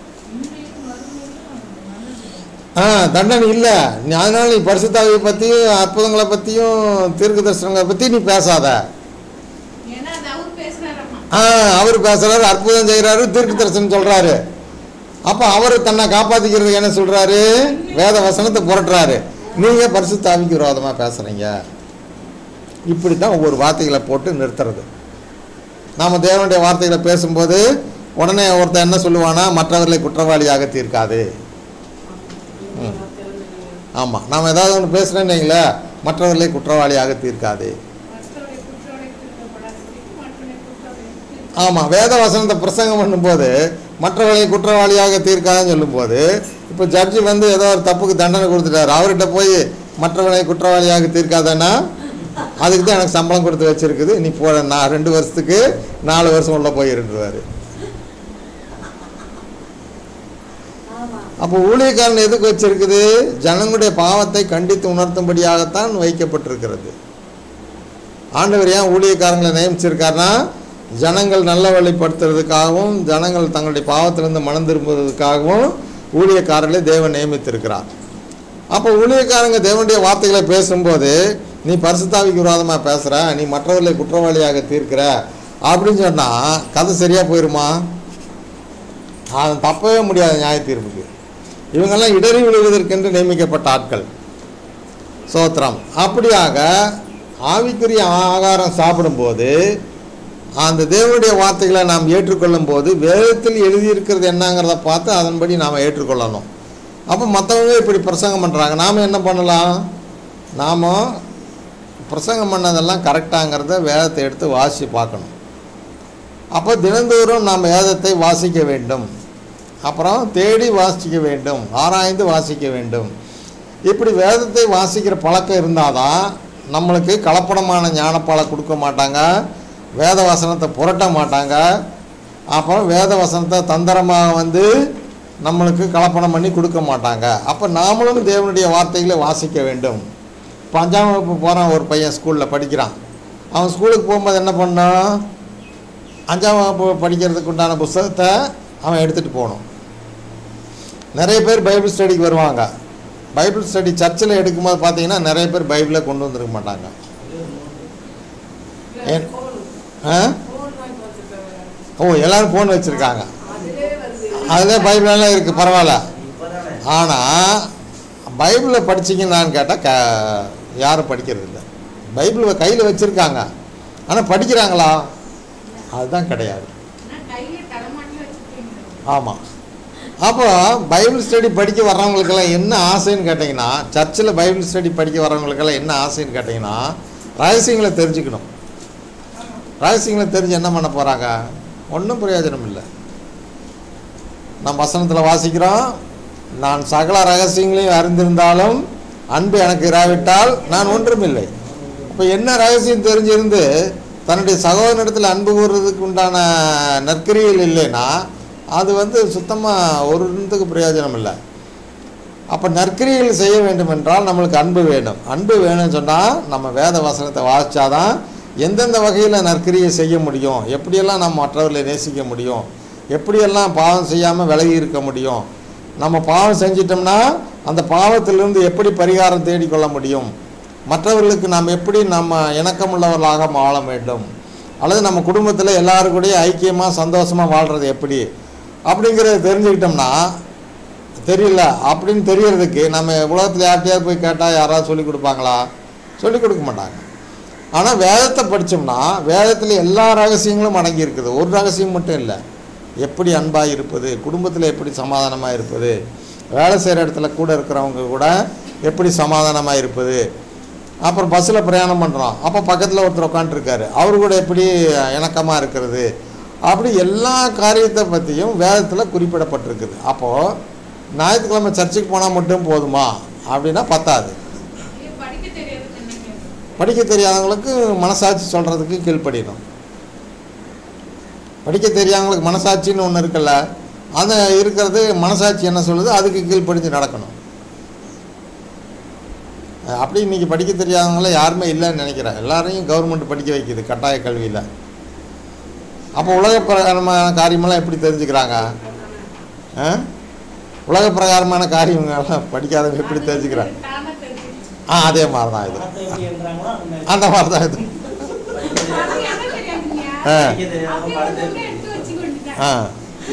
ஆ தண்டனை இல்லை நீ அதனால நீ பரிசுத்தாவியை பற்றியும் அற்புதங்களை பற்றியும் தீர்க்க தரிசனங்களை பற்றி நீ பேசாத ஏன்னா அது அவர் பேசுறாரம்மா ஆ அவர் பேசுறாரு அற்புதம் செய்கிறாரு தீர்க்க தரிசனம் சொல்றாரு அப்போ அவர் தன்னை காப்பாத்திக்கிறதுக்கு என்ன சொல்றாரு வேத வசனத்தை புரட்டுறாரு நீங்க பரிசுத்தாவிக்கு விரோதமாக பேசுறீங்க இப்படி தான் ஒவ்வொரு வார்த்தைகளை போட்டு நிறுத்துறது நாம் தேவனுடைய வார்த்தைகளை பேசும்போது உடனே ஒருத்தன் என்ன சொல்லுவானா மற்றவர்களை குற்றவாளியாக தீர்க்காது ம். ஆமாம் நாம் ஏதாவது ஒன்று பேசுகிறேன்னு வைங்களேன் மற்றவர்களை குற்றவாளியாக தீர்க்காது மற்றவரை குற்றவாளி தீர்க்கப்படாதபடிக்கு மற்றவரை குற்றவாளி தீர்க்க ஆமாம் வேத வசனத்தை பிரசங்கம் பண்ணும்போது மற்றவர்களை குற்றவாளியாக தீர்க்காதுன்னு சொல்லும்போது இப்போ ஜட்ஜி வந்து ஏதோ ஒரு தப்புக்கு தண்டனை கொடுத்துட்டாரு அவர்கிட்ட போய் மற்றவர்களை குற்றவாளியாக தீர்க்காதன்னா அதுக்கு தான் எனக்கு சம்பளம் கொடுத்து வச்சிருக்குது நீ போ நான் ரெண்டு வருஷத்துக்கு நாலு வருஷம் உள்ள போயிருன்றுவார் ஆமா அப்போ ஊழியக்காரன் எதுக்கு வச்சிருக்குது ஜனங்களுடைய பாவத்தை கண்டித்து உணர்த்தும்படியாகத்தான் வைக்கப்பட்டிருக்கிறது ஆண்டவர் ஏன் ஊழியக்காரங்களை நியமிச்சிருக்காருன்னா ஜனங்கள் நல்ல வழிப்படுத்துறதுக்காகவும் ஜனங்கள் தங்களுடைய பாவத்திலிருந்து மனம் திரும்புவதற்காகவும் ஊழியக்காரர்களை தேவன் நியமித்திருக்கிறார் அப்போ ஊழியக்காரங்க தேவனுடைய வார்த்தைகளை பேசும்போது நீ பரிசுத்தாவிக்கு விரோதமாக பேசுகிற நீ மற்றவர்களை குற்றவாளியாக தீர்க்கிற அப்படின்னு சொன்னால் கதை சரியாக போயிருமா அது தப்பவே முடியாது நியாய தீர்ப்புக்கு இவங்கெல்லாம் இடறி விழுவதற்கென்று நியமிக்கப்பட்ட ஆட்கள் சோத்திரம் அப்படியாக ஆவிக்குரிய ஆகாரம் சாப்பிடும்போது அந்த தேவனுடைய வார்த்தைகளை நாம் ஏற்றுக்கொள்ளும் போது வேதத்தில் எழுதியிருக்கிறது என்னங்கிறத பார்த்து அதன்படி நாம் ஏற்றுக்கொள்ளணும் அப்போ மற்றவங்க இப்படி பிரசங்கம் பண்ணுறாங்க நாம் என்ன பண்ணலாம் நாம் பிரசங்கம் பண்ணதெல்லாம் கரெக்டாங்கிறத வேதத்தை எடுத்து வாசி பார்க்கணும் அப்போ தினந்தோறும் நாம் வேதத்தை வாசிக்க வேண்டும் அப்புறம் தேடி வாசிக்க வேண்டும் ஆராய்ந்து வாசிக்க வேண்டும் இப்படி வேதத்தை வாசிக்கிற பழக்கம் இருந்தால் தான் நம்மளுக்கு கலப்படமான ஞானப்பாலை கொடுக்க மாட்டாங்க வேத வசனத்தை புரட்ட மாட்டாங்க அப்புறம் வேத வசனத்தை தந்திரமாக வந்து நம்மளுக்கு கலப்படம் பண்ணி கொடுக்க மாட்டாங்க அப்போ நாமளும் தேவனுடைய வார்த்தைகளை வாசிக்க வேண்டும் இப்போ அஞ்சாம் வகுப்பு போகிறான் ஒரு பையன் ஸ்கூலில் படிக்கிறான் அவன் ஸ்கூலுக்கு போகும்போது என்ன பண்ணான் அஞ்சாம் வகுப்பு படிக்கிறதுக்கு உண்டான புஸ்தகத்தை அவன் எடுத்துகிட்டு போகணும் நிறைய பேர் பைபிள் ஸ்டடிக்கு வருவாங்க பைபிள் ஸ்டடி சர்ச்சில் எடுக்கும்போது பார்த்தீங்கன்னா நிறைய பேர் பைபிளை கொண்டு வந்திருக்க மாட்டாங்க ஏன்? ஆ ஓ எல்லாரும் ஃபோன் வச்சுருக்காங்க அதில் பைபிள் எல்லாம் இருக்குது பரவாயில்ல இப்பதானே ஆனால் பைபிளை படிச்சீங்கன்னான்னு கேட்டால் க யாரும் படிக்கிறது இல்லை பைபிள் கையில் வச்சுருக்காங்க ஆனால் படிக்கிறாங்களா அதுதான் கிடையாது ஆனா கையில தலைமாட்டில வச்சிருக்கீங்க ஆமாம் அப்போ பைபிள் ஸ்டடி படிக்க வர்றவங்களுக்கெல்லாம் என்ன ஆசைன்னு கேட்டிங்கன்னா சர்ச்சில் பைபிள் ஸ்டடி படிக்க வர்றவங்களுக்கெல்லாம் என்ன ஆசைன்னு கேட்டிங்கன்னா ரகசியங்களை தெரிஞ்சுக்கணும் ரகசியங்களை தெரிஞ்சு என்ன பண்ண போகிறாங்க ஒன்றும் பிரயோஜனம் இல்லை நம்ம வசனத்தில் வாசிக்கிறோம் நான் சகல ரகசியங்களையும் அறிந்திருந்தாலும் அன்பு எனக்கு இராவிட்டால் நான் ஒன்றுமில்லை இப்போ என்ன ரகசியம் தெரிஞ்சிருந்து தன்னுடைய சகோதரனிடத்தில் அன்பு கூறுறதுக்கு உண்டான நற்கிரிகள் இல்லைன்னா அது வந்து சுத்தமாக ஒரு இடத்துக்கு பிரயோஜனம் இல்லை அப்போ நற்கிரிகள் செய்ய வேண்டும் என்றால் நம்மளுக்கு அன்பு வேணும் அன்பு வேணும்னு சொன்னால் நம்ம வேத வசனத்தை வாசித்தாதான் எந்தெந்த வகையில் நற்கிரியை செய்ய முடியும் எப்படியெல்லாம் நம்ம மற்றவர்களை நேசிக்க முடியும் எப்படியெல்லாம் பாவம் செய்யாமல் விலகி இருக்க முடியும் நம்ம பாவம் செஞ்சிட்டோம்னா அந்த பாவத்திலிருந்து எப்படி பரிகாரம் தேடிக்கொள்ள முடியும் மற்றவர்களுக்கு நாம் எப்படி நம்ம இணக்கமுள்ளவர்களாக வாழ வேண்டும் அல்லது நம்ம குடும்பத்தில் எல்லாரும் கூடயும் ஐக்கியமாக சந்தோஷமாக வாழ்கிறது எப்படி அப்படிங்கிறத தெரிஞ்சுக்கிட்டோம்னா தெரியல அப்படின்னு தெரியறதுக்கு நம்ம உலகத்தில் யார்கிட்டயாவது போய் கேட்டால் யாராவது சொல்லிக் கொடுப்பாங்களா சொல்லிக் கொடுக்க மாட்டாங்க ஆனால் வேதத்தை படித்தோம்னா வேதத்தில் எல்லா ரகசியங்களும் அடங்கி இருக்குது ஒரு ரகசியம் மட்டும் இல்லை எப்படி அன்பாக இருப்பது குடும்பத்தில் எப்படி சமாதானமாக இருப்பது வேலை செய்கிற இடத்துல கூட இருக்கிறவங்க கூட எப்படி சமாதானமாக இருப்பது அப்புறம் பஸ்ஸில் பிரயாணம் பண்ணுறோம் அப்போ பக்கத்தில் ஒருத்தர் உட்காந்துருக்காரு அவர் கூட எப்படி இணக்கமாக இருக்கிறது அப்படி எல்லா காரியத்தை பற்றியும் வேதத்தில் குறிப்பிடப்பட்டிருக்குது அப்போது ஞாயிற்றுக்கிழமை சர்ச்சுக்கு போனால் மட்டும் போதுமா அப்படின்னா பத்தாது இது படிக்க தெரியாது சொன்னீங்க படிக்க தெரியாதவங்களுக்கு மனசாட்சி சொல்கிறதுக்கு கீழ்ப்படியணும் படிக்க தெரியாதவங்களுக்கு மனசாட்சின்னு ஒன்று இருக்குல்ல அந்த இருக்கிறது மனசாட்சி என்ன சொல்லுது அதுக்கு கீழ்ப்படிஞ்சு நடக்கணும் அஹ் அப்படி இன்றைக்கி படிக்க தெரியாதவங்கள யாருமே இல்லைன்னு நினைக்கிறேன் எல்லாரையும் கவர்மெண்ட் படிக்க வைக்குது கட்டாய கல்வியில் அப்போ உலக பிரகாரமான காரியமெல்லாம் எப்படி தெரிஞ்சுக்கிறாங்க ஆ? உலக பிரகாரமான காரியங்கள்லாம் படிக்காதவங்க எப்படி தெரிஞ்சுக்கிறாங்க தானா தெரிஞ்சுச்சு ஆ அதே மாதிரி தான் இது வார்த்தை எப்படி என்றாங்களோ அந்த மாதிரி. அந்த மாதிரி தான் இது அது என்ன தெரியாதுங்க ஆ படிக்க தெரியாம அப்படியே பாடத்தை ஒண்ணு எடுத்து வச்சுக்கொண்டுட்டேன் ஆ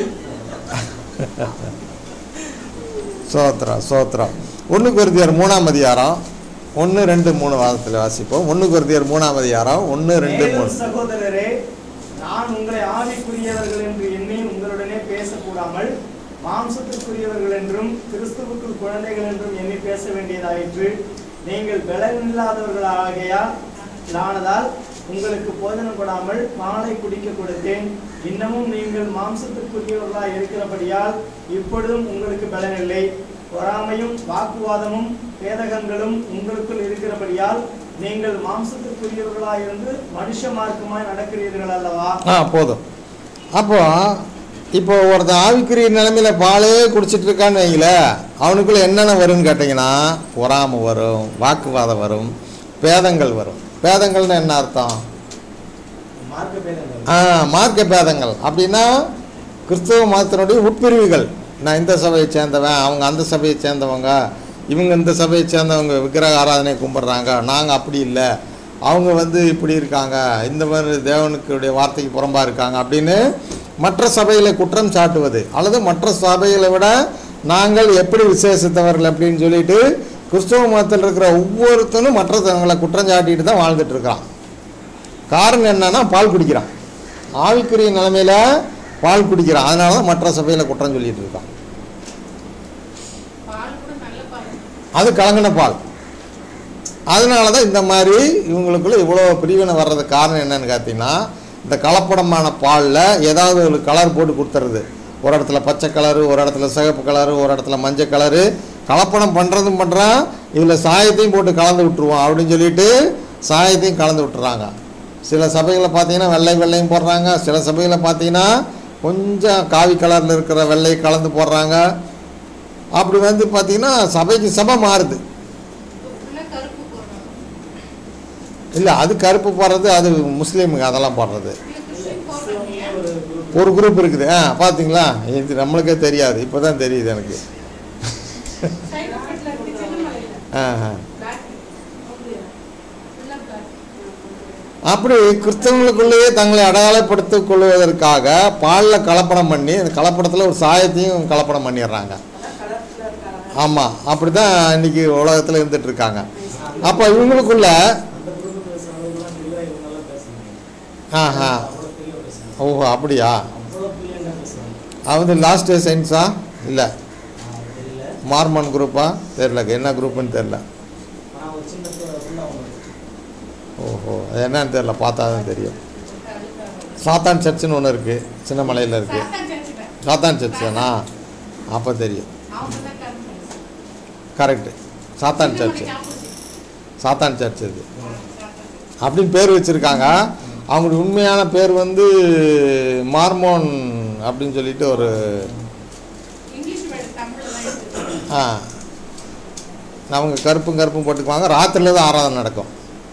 சோத்திரம் சோத்திரம் ஒன்று குருதியார் மூணாம் அதிகாரம் ஒன்று ரெண்டு மூணு வாதத்தில் வாசிப்போம் ஒன்று குருதியார் மூணாம் அதிகாரம் ஒன்று ரெண்டு மேலும் மூணு சகோதரரே நான் உங்களை ஆவிக்குரியவர்கள் என்று எண்ணி உங்களுடனே பேசக்கூடாமல் மாம்சத்துக்குரியவர்கள் என்றும் கிறிஸ்துவுக்குள் குழந்தைகள் என்றும் எண்ணி பேச வேண்டியதாயிற்று நீங்கள் பலனில்லாதவர்களாகையால் ஆனதால் உங்களுக்கு போதனம் கொடாமல் மாலை குடிக்க கொடுத்தேன் இன்னமும் நீங்கள் மாம்சத்துக்குரியவர்களாய் இருக்கிறபடியால் இப்பொழுதும் உங்களுக்கு பலனில்லை பொறாமையும் வாக்குவாதமும் பேதகங்களும் உங்களுக்குள் இருக்கிறபடியால் நீங்கள் மாம்சத்துக்குரியவர்களாய் இருந்து மனுஷ மார்க்கமாய் நடக்கிறீர்கள் அல்லவா ஆ போதும் அப்போ இப்போ ஒருத்தன் ஆவிக்குரிய நிலைமையில பாலே குடிச்சிட்டு இருக்கான்னு வைங்கள அவனுக்குள்ள என்னென்ன வரும்னு கேட்டிங்கன்னா பொறாமை வரும் வாக்குவாதம் வரும் பேதங்கள் வரும் பேதங்கள்னு என்ன அர்த்தம் மார்க்க பேதங்கள் ஆ மார்க்க பேதங்கள் அப்படின்னா கிறிஸ்தவ மதத்தினுடைய உட்பிரிவுகள் நான் இந்த சபையை சேர்ந்தவன் அவங்க அந்த சபையை சேர்ந்தவங்க இவங்க இந்த சபையை சேர்ந்தவங்க விக்கிரக ஆராதனை கும்பிட்றாங்க நாங்கள் அப்படி இல்லை அவங்க வந்து இப்படி இருக்காங்க இந்த மாதிரி தேவனுக்குடைய வார்த்தைக்கு புறம்பா இருக்காங்க அப்படின்னு மற்ற சபைகளை குற்றம் சாட்டுவது அல்லது மற்ற சபைகளை விட நாங்கள் எப்படி விசேஷித்தவர்கள் அப்படின்னு சொல்லிட்டு கிறிஸ்தவ மதத்தில் இருக்கிற ஒவ்வொருத்தனும் மற்றவங்களை குற்றம் சாட்டிட்டு தான் வாழ்ந்துட்டு இருக்கான் காரணம் என்னன்னா பால் குடிக்கிறான் ஆவிக்குரிய நிலைமையில பால் குடிக்கிறான் அதனால தான் மற்ற சபையில் குற்றம் சொல்லிட்டு இருக்கான் பால் கூட நல்ல பால் அது கலங்கின பால் அதனால தான் இந்த மாதிரி இவங்களுக்குள்ள இவ்வளோ பிரிவினை வர்றதுக்கு காரணம் என்னன்னு பார்த்தீங்கன்னா இந்த கலப்படமான பாலில் ஏதாவது ஒரு கலர் போட்டு கொடுத்துறது ஒரு இடத்துல பச்சை கலரு ஒரு இடத்துல சிகப்பு கலரு ஒரு இடத்துல மஞ்சள் கலரு கலப்படம் பண்ணுறதும் பண்ணுறான் இதில் சாயத்தையும் போட்டு கலந்து விட்டுருவோம் அப்படின்னு சொல்லிட்டு சாயத்தையும் கலந்து விட்டுறாங்க சில சபைகளை பார்த்தீங்கன்னா வெள்ளை வெள்ளையும் போடுறாங்க சில சபைகளை பார்த்தீங்கன்னா கொஞ்சம் காவி கலரில் இருக்கிற வெள்ளை கலந்து போடுறாங்க அப்படி வந்து பார்த்தீங்கன்னா சபைக்கு சபை மாறுது ஃபுல்லா கருப்பு போடுறாங்க இல்லை அது கருப்பு போடுறது அது முஸ்லீமுங்க அதெல்லாம் போடுறது இல்ல கிறிஸ்டின் போடுறாங்க ஒரு group. ஒரு குரூப் இருக்குது ஆ பார்த்தீங்களா இது நம்மளுக்கே தெரியாது இப்போ தான் தெரியுது எனக்கு சைடு எஃபெக்ட்ல இருந்துச்சுன்னு ஆஹா. black. அப்படியா? எல்லாம் black. அப்படி கிறிஸ்தவங்களுக்குள்ளேயே தங்களை அடையாளப்படுத்திக் கொள்வதற்காக பாலில் கலப்படம் பண்ணி அந்த கலப்படத்தில் ஒரு சாயத்தையும் கலப்படம் பண்ணிடுறாங்க அதான் கலர்ஃபுல்லா இருக்காங்க ஆமாம் அப்படி தான் இன்னைக்கு உலகத்தில் இருந்துட்டு இருக்காங்க அப்போ இவங்களுக்குள்ள அந்த குரூப் பேசுறவங்கலாம் தெளிவா இவங்கெல்லாம் பேசுறாங்க ஆஹா அவ்வளோ தெளிவா பேசுறாங்க ஓஹோ அப்படியா அவ்வளோ பிள்ளைங்க பேசுறாங்க அது லாஸ்ட் டே சயின்ஸா இல்லை ஆ, தெரியல மார்மன் குரூப்பா தெரில என்ன குரூப்புன்னு தெரில ஆனா ஒரு சின்ன புள்ள அவங்க ஓஹோ அது என்னன்னு தெரில பார்த்தா தான் தெரியும் சாத்தான் சர்ச்சுன்னு ஒன்று இருக்குது சின்ன மலையில் இருக்குது சாத்தான் சர்ச்சுல. சாத்தான் சர்ச்சுனா அப்போ தெரியும் அவங்க தான் conference. கரெக்டு சாத்தான் சின்ன சர்ச்சு மலைக்கு opposite. சாத்தான் சர்ச் இது சாத்தான். அப்படின்னு பேர் வச்சுருக்காங்க அவங்களுடைய உண்மையான பேர் வந்து மார்மோன் அப்படின்னு சொல்லிட்டு ஒரு இங்கிலீஷ் வேர்டு தமிழ்ல தான் இருக்கு. ஆ அவங்க கருப்பும் கருப்பும் போட்டுக்குவாங்க ராத்திரியில் தான் ஆராதனை நடக்கும்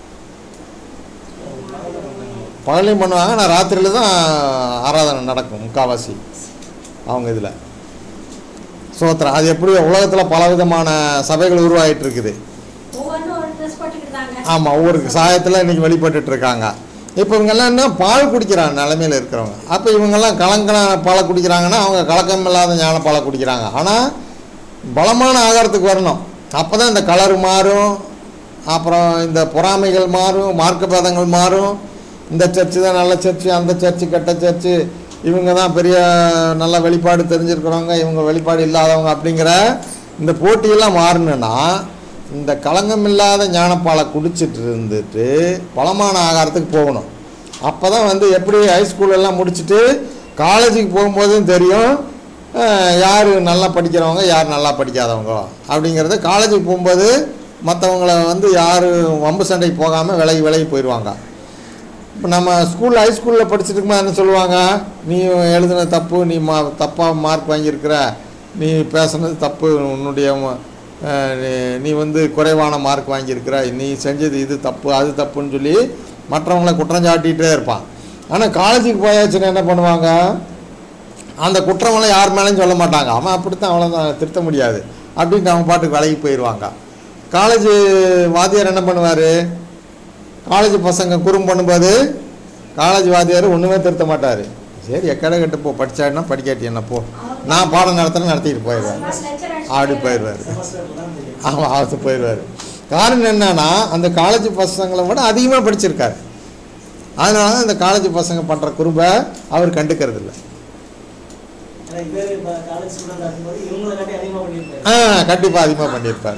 பகலையும் பண்ணுவாங்க ஆனால் ராத்திரியில் தான் ஆராதனை நடக்கும் முக்காவாசி அவங்க இதில் சோத்திரம் அது எப்படி உலகத்தில் பலவிதமான சபைகள் உருவாகிட்டு இருக்குது ஒவ்வொன்றும் ஒரு ட்ரெஸ் போட்டுக்கிட்டாங்க ஆமாம் ஒவ்வொரு சாயத்தில் இன்றைக்கி வெளிப்பட்டுட்டு இருக்காங்க இப்போ இவங்கெல்லாம் என்ன பால் குடிக்கிறாங்க நிலமையில் இருக்கிறவங்க அப்போ இவங்கெல்லாம் கலங்கின பாலை குடிக்கிறாங்கன்னா அவங்க கலக்கம் இல்லாத ஞான பாலை குடிக்கிறாங்க ஆனால் பலமான ஆகாரத்துக்கு வரணும் அப்போ தான் இந்த கலர் மாறும் அப்புறம் இந்த பொறாமைகள் மாறும் மார்க்க பேதங்கள் மாறும் இந்த சர்ச்சு தான் நல்ல சர்ச்சு அந்த சர்ச்சு கெட்ட சர்ச்சு இவங்க தான் பெரிய நல்ல வெளிப்பாடு தெரிஞ்சிருக்கிறவங்க இவங்க வெளிப்பாடு இல்லாதவங்க அப்படிங்கிற இந்த போட்டியெல்லாம் மாறணுன்னா இந்த களங்கம் இல்லாத ஞானப்பாலை குடிச்சிட்டு இருந்துட்டு பலமான ஆகாரத்துக்கு போகணும் அப்போ தான் வந்து எப்படி ஹைஸ்கூல் எல்லாம் முடிச்சுட்டு காலேஜுக்கு போகும்போதும் தெரியும் அஹ், யார் நல்லா படிக்கிறவங்க யார் நல்லா படிக்காதவங்க அப்படிங்கிறது காலேஜுக்கு போகும்போது மற்றவங்கள வந்து யார் வம்பு சண்டைக்கு போகாமல் விலகி விலகி போயிடுவாங்க இப்போ நம்ம ஸ்கூல் ஹைஸ்கூலில் படிச்சுட்டு இருக்கும்போது என்ன சொல்லுவாங்க நீ எழுதுன தப்பு நீ மா தப்பாக மார்க் வாங்கியிருக்கிற நீ பேசுனது தப்பு உன்னுடைய ம- அஹ், நீ- நீ வந்து குறைவான மார்க் வாங்கியிருக்கிற நீ செஞ்சது இது தப்பு அது தப்புன்னு சொல்லி மற்றவங்கள குற்றம் சாட்டிகிட்டே இருப்பான் ஆனால் காலேஜுக்கு போயாச்சுன்னா என்ன பண்ணுவாங்க அந்த குற்றமெல்லாம் யார் மேலேயும் சொல்ல மாட்டாங்க அவன் அப்படித்தான் அவ்வளோதான் திருத்த முடியாது அப்படின்ட்டு அவங்க பாட்டுக்கு விலகி போயிடுவாங்க காலேஜ் வாத்தியார் என்ன பண்ணுவார் காலேஜ் பசங்க குறும் பண்ணும்போது காலேஜ் வாத்தியார் ஒன்றுமே திருத்த மாட்டார் சரி எக்கடை கட்டு போ படிச்சாடினா படிக்காட்டி என்ன போ நான் பாடம் நடத்துகிறேன் நடத்திட்டு போயிடுவேன் அப்படி போயிடுவார் செமஸ்டர்ல தான் தெரியும் ஆமாம் அவத்து போயிடுவார் காரணம் என்னன்னா அந்த காலேஜ் பசங்களை விட அதிகமாக படிச்சிருக்காரு அதனால தான் இந்த காலேஜ் பசங்க பண்ணுற குறும்பை அவர் கண்டுக்கிறது இல்லை ஏன்னா இவர் இப்போ காலேஜ் ஸ்டூடெண்ட் இருக்கும்போது இவங்களை காட்டி அதிகமாக பண்ணியிருப்பாரு ஆ கண்டிப்பாக அதிகமாக பண்ணியிருப்பார்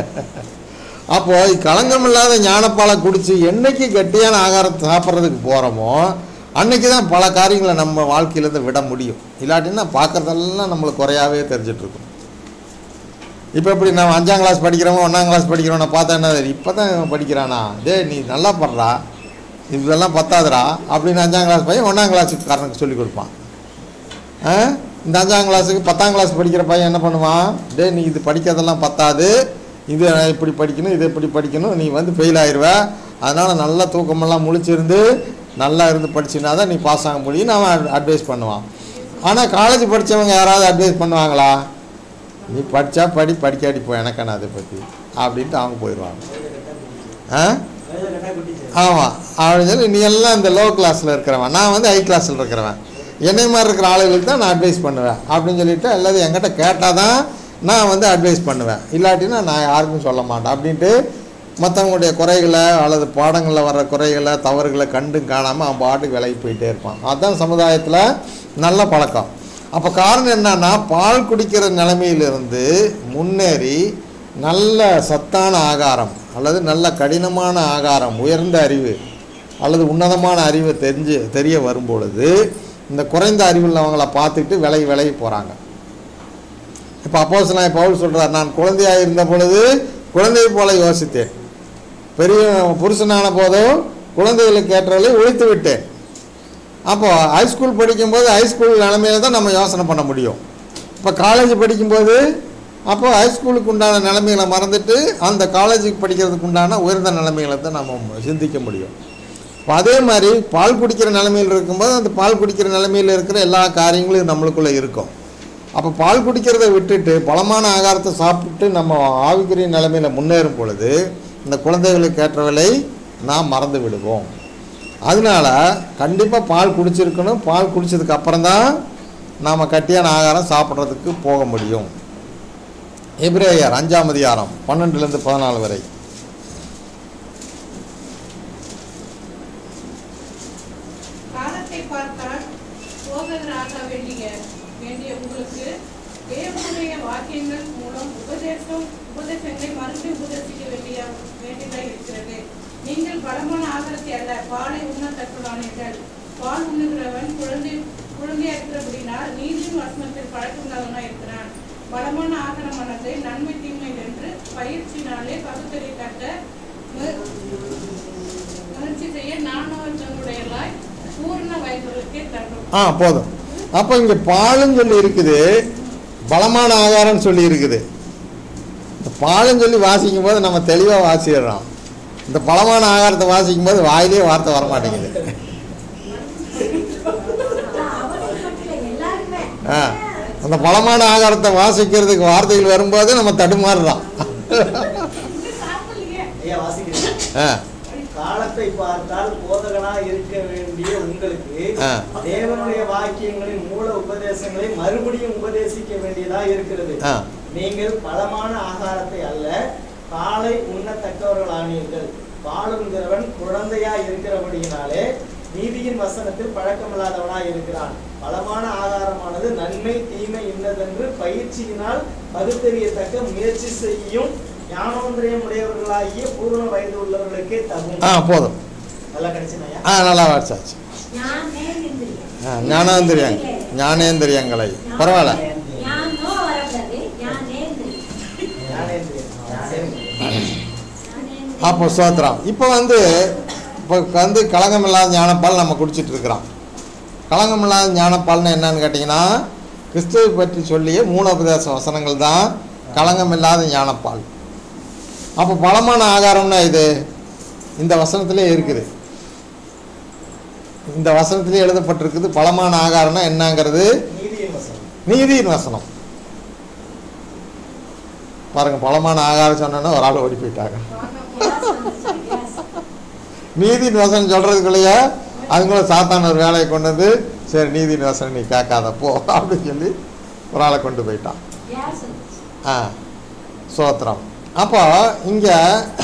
அப்போ களங்கம் இல்லாத ஞானப்பாலை குடிச்சு என்னைக்கு கெட்டியான ஆகாரத்தை சாப்பிட்றதுக்கு போகிறோமோ அன்னைக்கு தான் பல காரியங்களை நம்ம வாழ்க்கையிலேருந்து விட முடியும் இல்லாட்டின்னா பார்க்குறதெல்லாம் நம்மளுக்கு குறையாவே தெரிஞ்சிட்டு இருக்கும் இப்போ எப்படி நம்ம அஞ்சாம் கிளாஸ் படிக்கிறவங்க ஒன்றாம் கிளாஸ் படிக்கிறவனை பார்த்தா என்ன இப்போ தான் இவன் படிக்கிறானா டேய் நீ நல்லா படுறா இதெல்லாம் பத்தாதுடா அப்படின்னு அஞ்சாம் கிளாஸ் பையன் ஒன்றாம் கிளாஸுக்காரனுக்கு சொல்லி கொடுப்பான் ஆ? இந்த அஞ்சாம் கிளாஸுக்கு பத்தாம் கிளாஸ் படிக்கிற பையன் என்ன பண்ணுவான் டேய் நீ இது படிக்கிறதெல்லாம் பத்தாது இது இப்படி படிக்கணும் இது இப்படி படிக்கணும் நீ வந்து ஃபெயில் ஆயிடுவ அதனால் நல்லா தூக்கமெல்லாம் முழிச்சிருந்து நல்லா இருந்து படிச்சினா தான் நீ பாஸ் ஆக முடியும்னு அவன் அட்வைஸ் பண்ணுவான் ஆனால் காலேஜ் படித்தவங்க யாராவது அட்வைஸ் பண்ணுவாங்களா நீ படித்தா படி படிக்காட்டி போ எனக்கு என்ன அதை பற்றி அப்படின்ட்டு அவங்க போயிடுவாங்க ஆ வயதை கட்டா குட்டிச்சு ஆமாம் அப்படின்னு சொல்லி நீ எல்லாம் இந்த லோ கிளாஸில் இருக்கிறவன் நான் வந்து ஹை கிளாஸில் இருக்கிறவன் என்னை மாதிரி இருக்கிற ஆளுகளுக்கு தான் நான் அட்வைஸ் பண்ணுவேன் அப்படின்னு சொல்லிட்டு எல்லாத்தையும் என்கிட்ட கேட்டால் தான் நான் வந்து அட்வைஸ் பண்ணுவேன் இல்லாட்டினா நான் யாருக்கும் சொல்ல மாட்டேன் அப்படின்ட்டு மற்றவங்களுடைய குறைகளை அல்லது பாடங்களில் வர்ற குறைகளை தவறுகளை கண்டும் காணாமல் அவன் பாட்டுக்கு விலகி போயிட்டே இருப்பான் அதுதான் சமுதாயத்தில் நல்ல பழக்கம் அப்போ காரணம் என்னன்னா பால் குடிக்கிற நிலைமையிலிருந்து முன்னேறி நல்ல சத்தான ஆகாரம் அல்லது நல்ல கடினமான ஆகாரம் உயர்ந்த அறிவு அல்லது உன்னதமான அறிவு தெரிஞ்சு தெரிய வரும்பொழுது இந்த குறைந்த அறிவுள்ளவங்கள பார்த்துட்டு விலகி விலகி போகிறாங்க இப்போ அப்போஸ் நான் பவுல் சொல்கிறார் நான் குழந்தையாக இருந்த பொழுது குழந்தை போல யோசித்தேன் பெரிய புருஷனான போதும் குழந்தைகளுக்கு ஏற்றவர்களை ஒழித்து விட்டேன் அப்போ ஹைஸ்கூல் படிக்கும்போது ஹைஸ்கூல் நிலமையில தான் நம்ம யோசனை பண்ண முடியும் இப்போ காலேஜ் படிக்கும்போது அப்போ ஹைஸ்கூலுக்கு உண்டான நிலைமைகளை மறந்துட்டு அந்த காலேஜுக்கு படிக்கிறதுக்கு உண்டான உயர்ந்த நிலைமைகளை தான் நம்ம சிந்திக்க முடியும் இப்போ அதே மாதிரி பால் குடிக்கிற நிலைமையில் இருக்கும்போது அந்த பால் குடிக்கிற நிலைமையில் இருக்கிற எல்லா காரியங்களும் நம்மளுக்குள்ளே இருக்கும் அப்போ பால் குடிக்கிறதை விட்டுட்டு பலமான ஆகாரத்தை சாப்பிட்டு நம்ம ஆவிக்குரிய நிலைமையில் முன்னேறும் பொழுது இந்த குழந்தைகளுக்கு ஏற்றவளை நாம் மறந்து விடுவோம் அதனால கண்டிப்பாக பால் குடிச்சிருக்கணும் பால் குடிச்சதுக்கு அப்புறம் தான் நாம் கட்டியான ஆகாரம் சாப்பிட்றதுக்கு போக முடியும் எபிரேயர் அஞ்சாம் அதிகாரம் பன்னெண்டுலேருந்து பதினாலு வரை காலத்தை பார்த்தால் போதகராக வேண்டிய வேண்டிய உங்களுக்கு தேவனுடைய வாக்கியங்கள் மூலம் உபதேசம் உபதேசங்களை மறுபடியும் உபதேசிக்க வேண்டிய வேண்டியதாக இருக்கிறது நீங்கள் பலமான ஆகாரத்தை அல்ல பாலை உண்ணத்தக்கலானீர்கள் பால் உண்ணுகிறவன் குழந்தை குழந்தையா இருக்கிறபடினால் நீதியின் வசனத்தில் பழக்கமில்லாதவனா இருக்கிறான் பலமான ஆகாரமானது நன்மை தீமை என்று பயிற்சினாலே பகுத்தறியத்தக்க மு- முயற்சி செய்ய நானவர்களுடையலாய் பூர்ண வயதுகளுக்கே தரும் ஆ போதும் அப்போ இங்கே பாலுன்னு சொல்லி இருக்குது பலமான ஆகாரம்னு சொல்லி இருக்குது இந்த பாலுன்னு சொல்லி வாசிக்கும் போது நம்ம தெளிவாக வாசிடுறோம் இந்த பலமான ஆகாரத்தை வாசிக்கும் போது வாயிலே வார்த்தை வர மாட்டேங்குது அவனுக்கு மட்டும் இல்லை, எல்லாருக்குமே ஆ அந்த பலமான ஆகாரத்தை வாசிக்கிறதுக்கு வார்த்தைகள் வரும்போது நம்ம தடுமாறுறோம் சாப்பிடலையே ஐயா வாசிக்கிறேன் ஆ காலத்தை பார்த்தால் போதகனா இருக்க வேண்டிய உங்களுக்கு ஆ. தேவனுடைய வாக்கியங்களின் மூல உபதேசங்களை மறுபடியும் உபதேசிக்க வேண்டியதா இருக்கிறது ஆ. நீங்கள் பலமான ஆகாரத்தை அல்ல பாலை உண்ணத்தக்கவர்களானீர்கள் பாலுங்கிறவன் குழந்தையா இருக்கிறபடியினாலே நீதியின் வசனத்தில் பழக்கமில்லாதவனா இருக்கிறான் பலமான ஆகாரமானது நன்மை தீமை இன்னதென்று பயிற்சியினால் பகுத்தறியத்தக்க முயற்சி செய்யும் ஞானோந்திரியம் உடையவர்களாகிய பூர்ண வயது உள்ளவர்களுக்கே தகும் ஆ போதும் நல்லா கிடைச்சுனாயா ஆ நல்லா வாட்சாச்சு ஞானேந்திரியம். ஆ ஞானேந்திரியம் ஞானேந்திரியங்களை பரவாயில்ல ஞானோ வரக்கூடாது, ஞானேந்திரியம். ஞானேந்திரியம் சரி. ஞானேந்திரியம். அப்போ சோத்திரம் இப்போ வந்து இப்போ வந்து களங்கம் இல்லாத ஞானப்பால் நம்ம குடிச்சிட்டு இருக்கிறோம் களங்கம் இல்லாத ஞானப்பால்னு என்னன்னு கேட்டிங்கன்னா கிறிஸ்துவை பற்றி சொல்லிய மூலோபதேச வசனங்கள் தான் களங்கம் இல்லாத ஞானப்பால் அப்போ பலமான ஆகாரம்னா இது இந்த வசனத்திலே இருக்குது இந்த வசனத்திலே எழுதப்பட்டிருக்குது பலமான ஆகாரம்னா என்னங்கிறது நீதியின் வசனம் நீதியின் வசனம் பாருங்க பலமான ஆகாரம் சொன்னோன்னா ஒரு ஆள் ஓடி போயிட்டாங்க Gas வந்துச்சு, gas. நீதியின் வசனம் சொல்கிறதுக்குள்ளேயே அதுக்குள்ள சாத்தான் ஒரு வேலையை கொண்டு வந்து சரி நீதியின் வசனம் நீ கேட்காத போ அப்படின்னு சொல்லி ஒரு ஆளை கொண்டு போயிட்டான் Gas வந்துச்சு. ஆ சோத்திரம் அப்போ இங்கே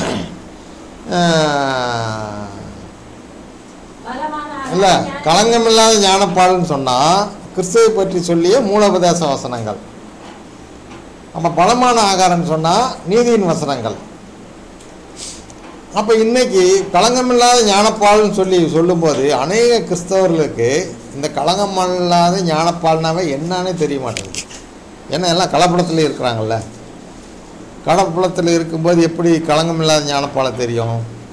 பலமான இல்லை ஆகாரம் களங்கமில்லாத ஞானப்பால்னு சொன்னால் கிறிஸ்துவை பற்றி சொல்லிய மூலோபதேச வசனங்கள் அப்போ பலமான ஆகாரம்னு சொன்னால் நீதியின் வசனங்கள் அப்போ இன்னைக்கு களங்கமில்லாத ஞானப்பால்னு சொல்லி சொல்லும்போது அநேக கிறிஸ்தவர்களுக்கு இந்த களங்கமில்லாத ஞானப்பால்னாவே என்னன்னே தெரிய மாட்டேங்குது ஏன்னா எல்லாம் கலப்படத்தில் இருக்கிறாங்கல்ல கலப்படத்தில் இருக்கும்போது எப்படி களங்கமில்லாத ஞானப்பாலை தெரியும்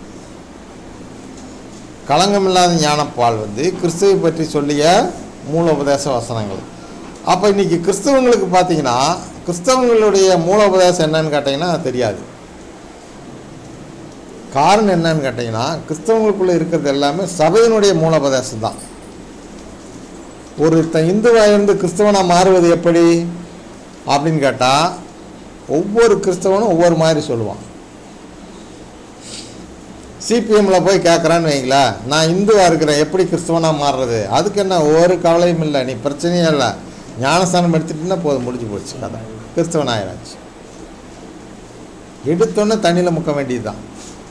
களங்கமில்லாத ஞானப்பால் வந்து கிறிஸ்துவை பற்றி சொல்லிய மூலோபதேச வசனங்கள் அப்போ இன்னைக்கு கிறிஸ்தவங்களுக்கு பார்த்தீங்கன்னா கிறிஸ்தவங்களுடைய மூலோபதேசம் என்னன்னு கேட்டிங்கன்னா தெரியாது காரணம் என்னன்னு கேட்டிங்கன்னா கிறிஸ்தவங்களுக்குள்ளே இருக்கிறது எல்லாமே சபையினுடைய மூலோபதேசம் தான் ஒருத்த இந்துவாக இருந்து கிறிஸ்தவனாக மாறுவது எப்படி அப்படின்னு கேட்டால் ஒவ்வொரு கிறிஸ்தவனும் ஒவ்வொரு மாதிரி சொல்லுவான் சிபிஎம்மில் போய் கேட்குறான்னு வைங்களேன் நான் இந்துவாக இருக்கிறேன் எப்படி கிறிஸ்தவனாக மாறுறது அதுக்கு என்ன ஒரு கவலையும் இல்லை நீ பிரச்சனையே இல்லை ஞானஸ்தானம் எடுத்துட்டுன்னா போதும் முடிஞ்சு போச்சு கதை கிறிஸ்தவன் ஆயிராச்சு எடுத்தோன்னே தண்ணியில் முக்க வேண்டியது தான்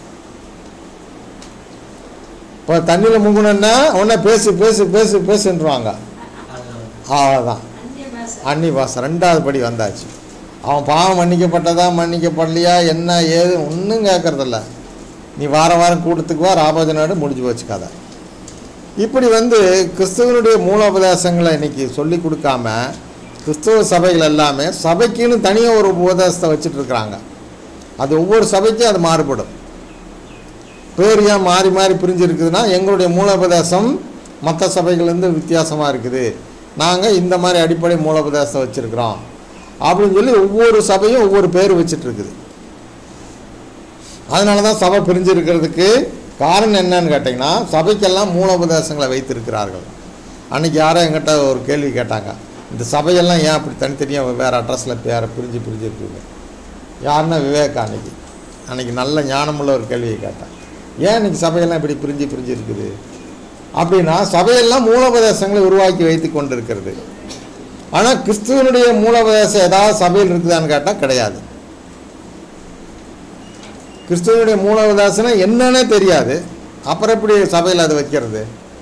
இப்போ தண்ணியில் முங்கணுன்னா உடனே பேசு பேசு பேசு பேசுன்றாங்க அவ்வளோதான் அந்நிய பாஷை. அன்னி பாசம் ரெண்டாவது படி வந்தாச்சு அவன் பாவம் மன்னிக்கப்பட்டதா மன்னிக்கப்படலையா என்ன ஏது ஒன்றும் கேட்கறதில்ல நீ வார வாரம் கூட்டத்துக்கு வா ராபோஜ நாடு முடிஞ்சு போச்சு கதை இப்படி வந்து கிறிஸ்துவனுடைய மூலோபதேசங்களை இன்னைக்கு சொல்லி கொடுக்காம கிறிஸ்துவ சபைகள் எல்லாமே சபைக்குன்னு தனியாக ஒரு உபதேசத்தை வச்சுட்டு இருக்கிறாங்க அது ஒவ்வொரு சபைக்கும் அது மாறுபடும் பேர் ஏன் மாறி மாறி பிரிஞ்சு இருக்குதுன்னா எங்களுடைய மூலோபதேசம் மற்ற சபைகள்லேருந்து வித்தியாசமாக இருக்குது நாங்கள் இந்த மாதிரி அடிப்படை மூலோபதேசம் வச்சுருக்கிறோம் அப்படின்னு சொல்லி ஒவ்வொரு சபையும் ஒவ்வொரு பேர் வச்சுட்டு இருக்குது அதனால தான் சபை பிரிஞ்சு இருக்கிறதுக்கு காரணம் என்னன்னு கேட்டிங்கன்னா சபைக்கெல்லாம் மூலோபதேசங்களை வைத்திருக்கிறார்கள் அன்னைக்கு யாரோ என்கிட்ட ஒரு கேள்வி கேட்டாங்க இந்த சபையெல்லாம் ஏன் அப்படி தனித்தனியாக வேறு அட்ரஸில் வேறு பிரிஞ்சு பிரிஞ்சு இருக்குது யாருன்னா விவேகா அன்னைக்கு அன்னைக்கு நல்ல ஞானமுள்ள ஒரு கேள்வியை கேட்டேன் ஏன் இன்னைக்கு சபையெல்லாம் இப்படி பிரிஞ்சு பிரிஞ்சு இருக்குது அப்படின்னா சபையெல்லாம் மூலோபதேசங்களை உருவாக்கி வைத்து கொண்டு இருக்கிறது ஆனால் கிறிஸ்துவனுடைய மூலோபதேசம் ஏதாவது சபையில் இருக்குதான்னு கேட்டால் கிடையாது கிறிஸ்துவனுடைய மூலோபதேசனம் என்னன்னே தெரியாது அப்புறம் எப்படி சபையில் அது வைக்கிறது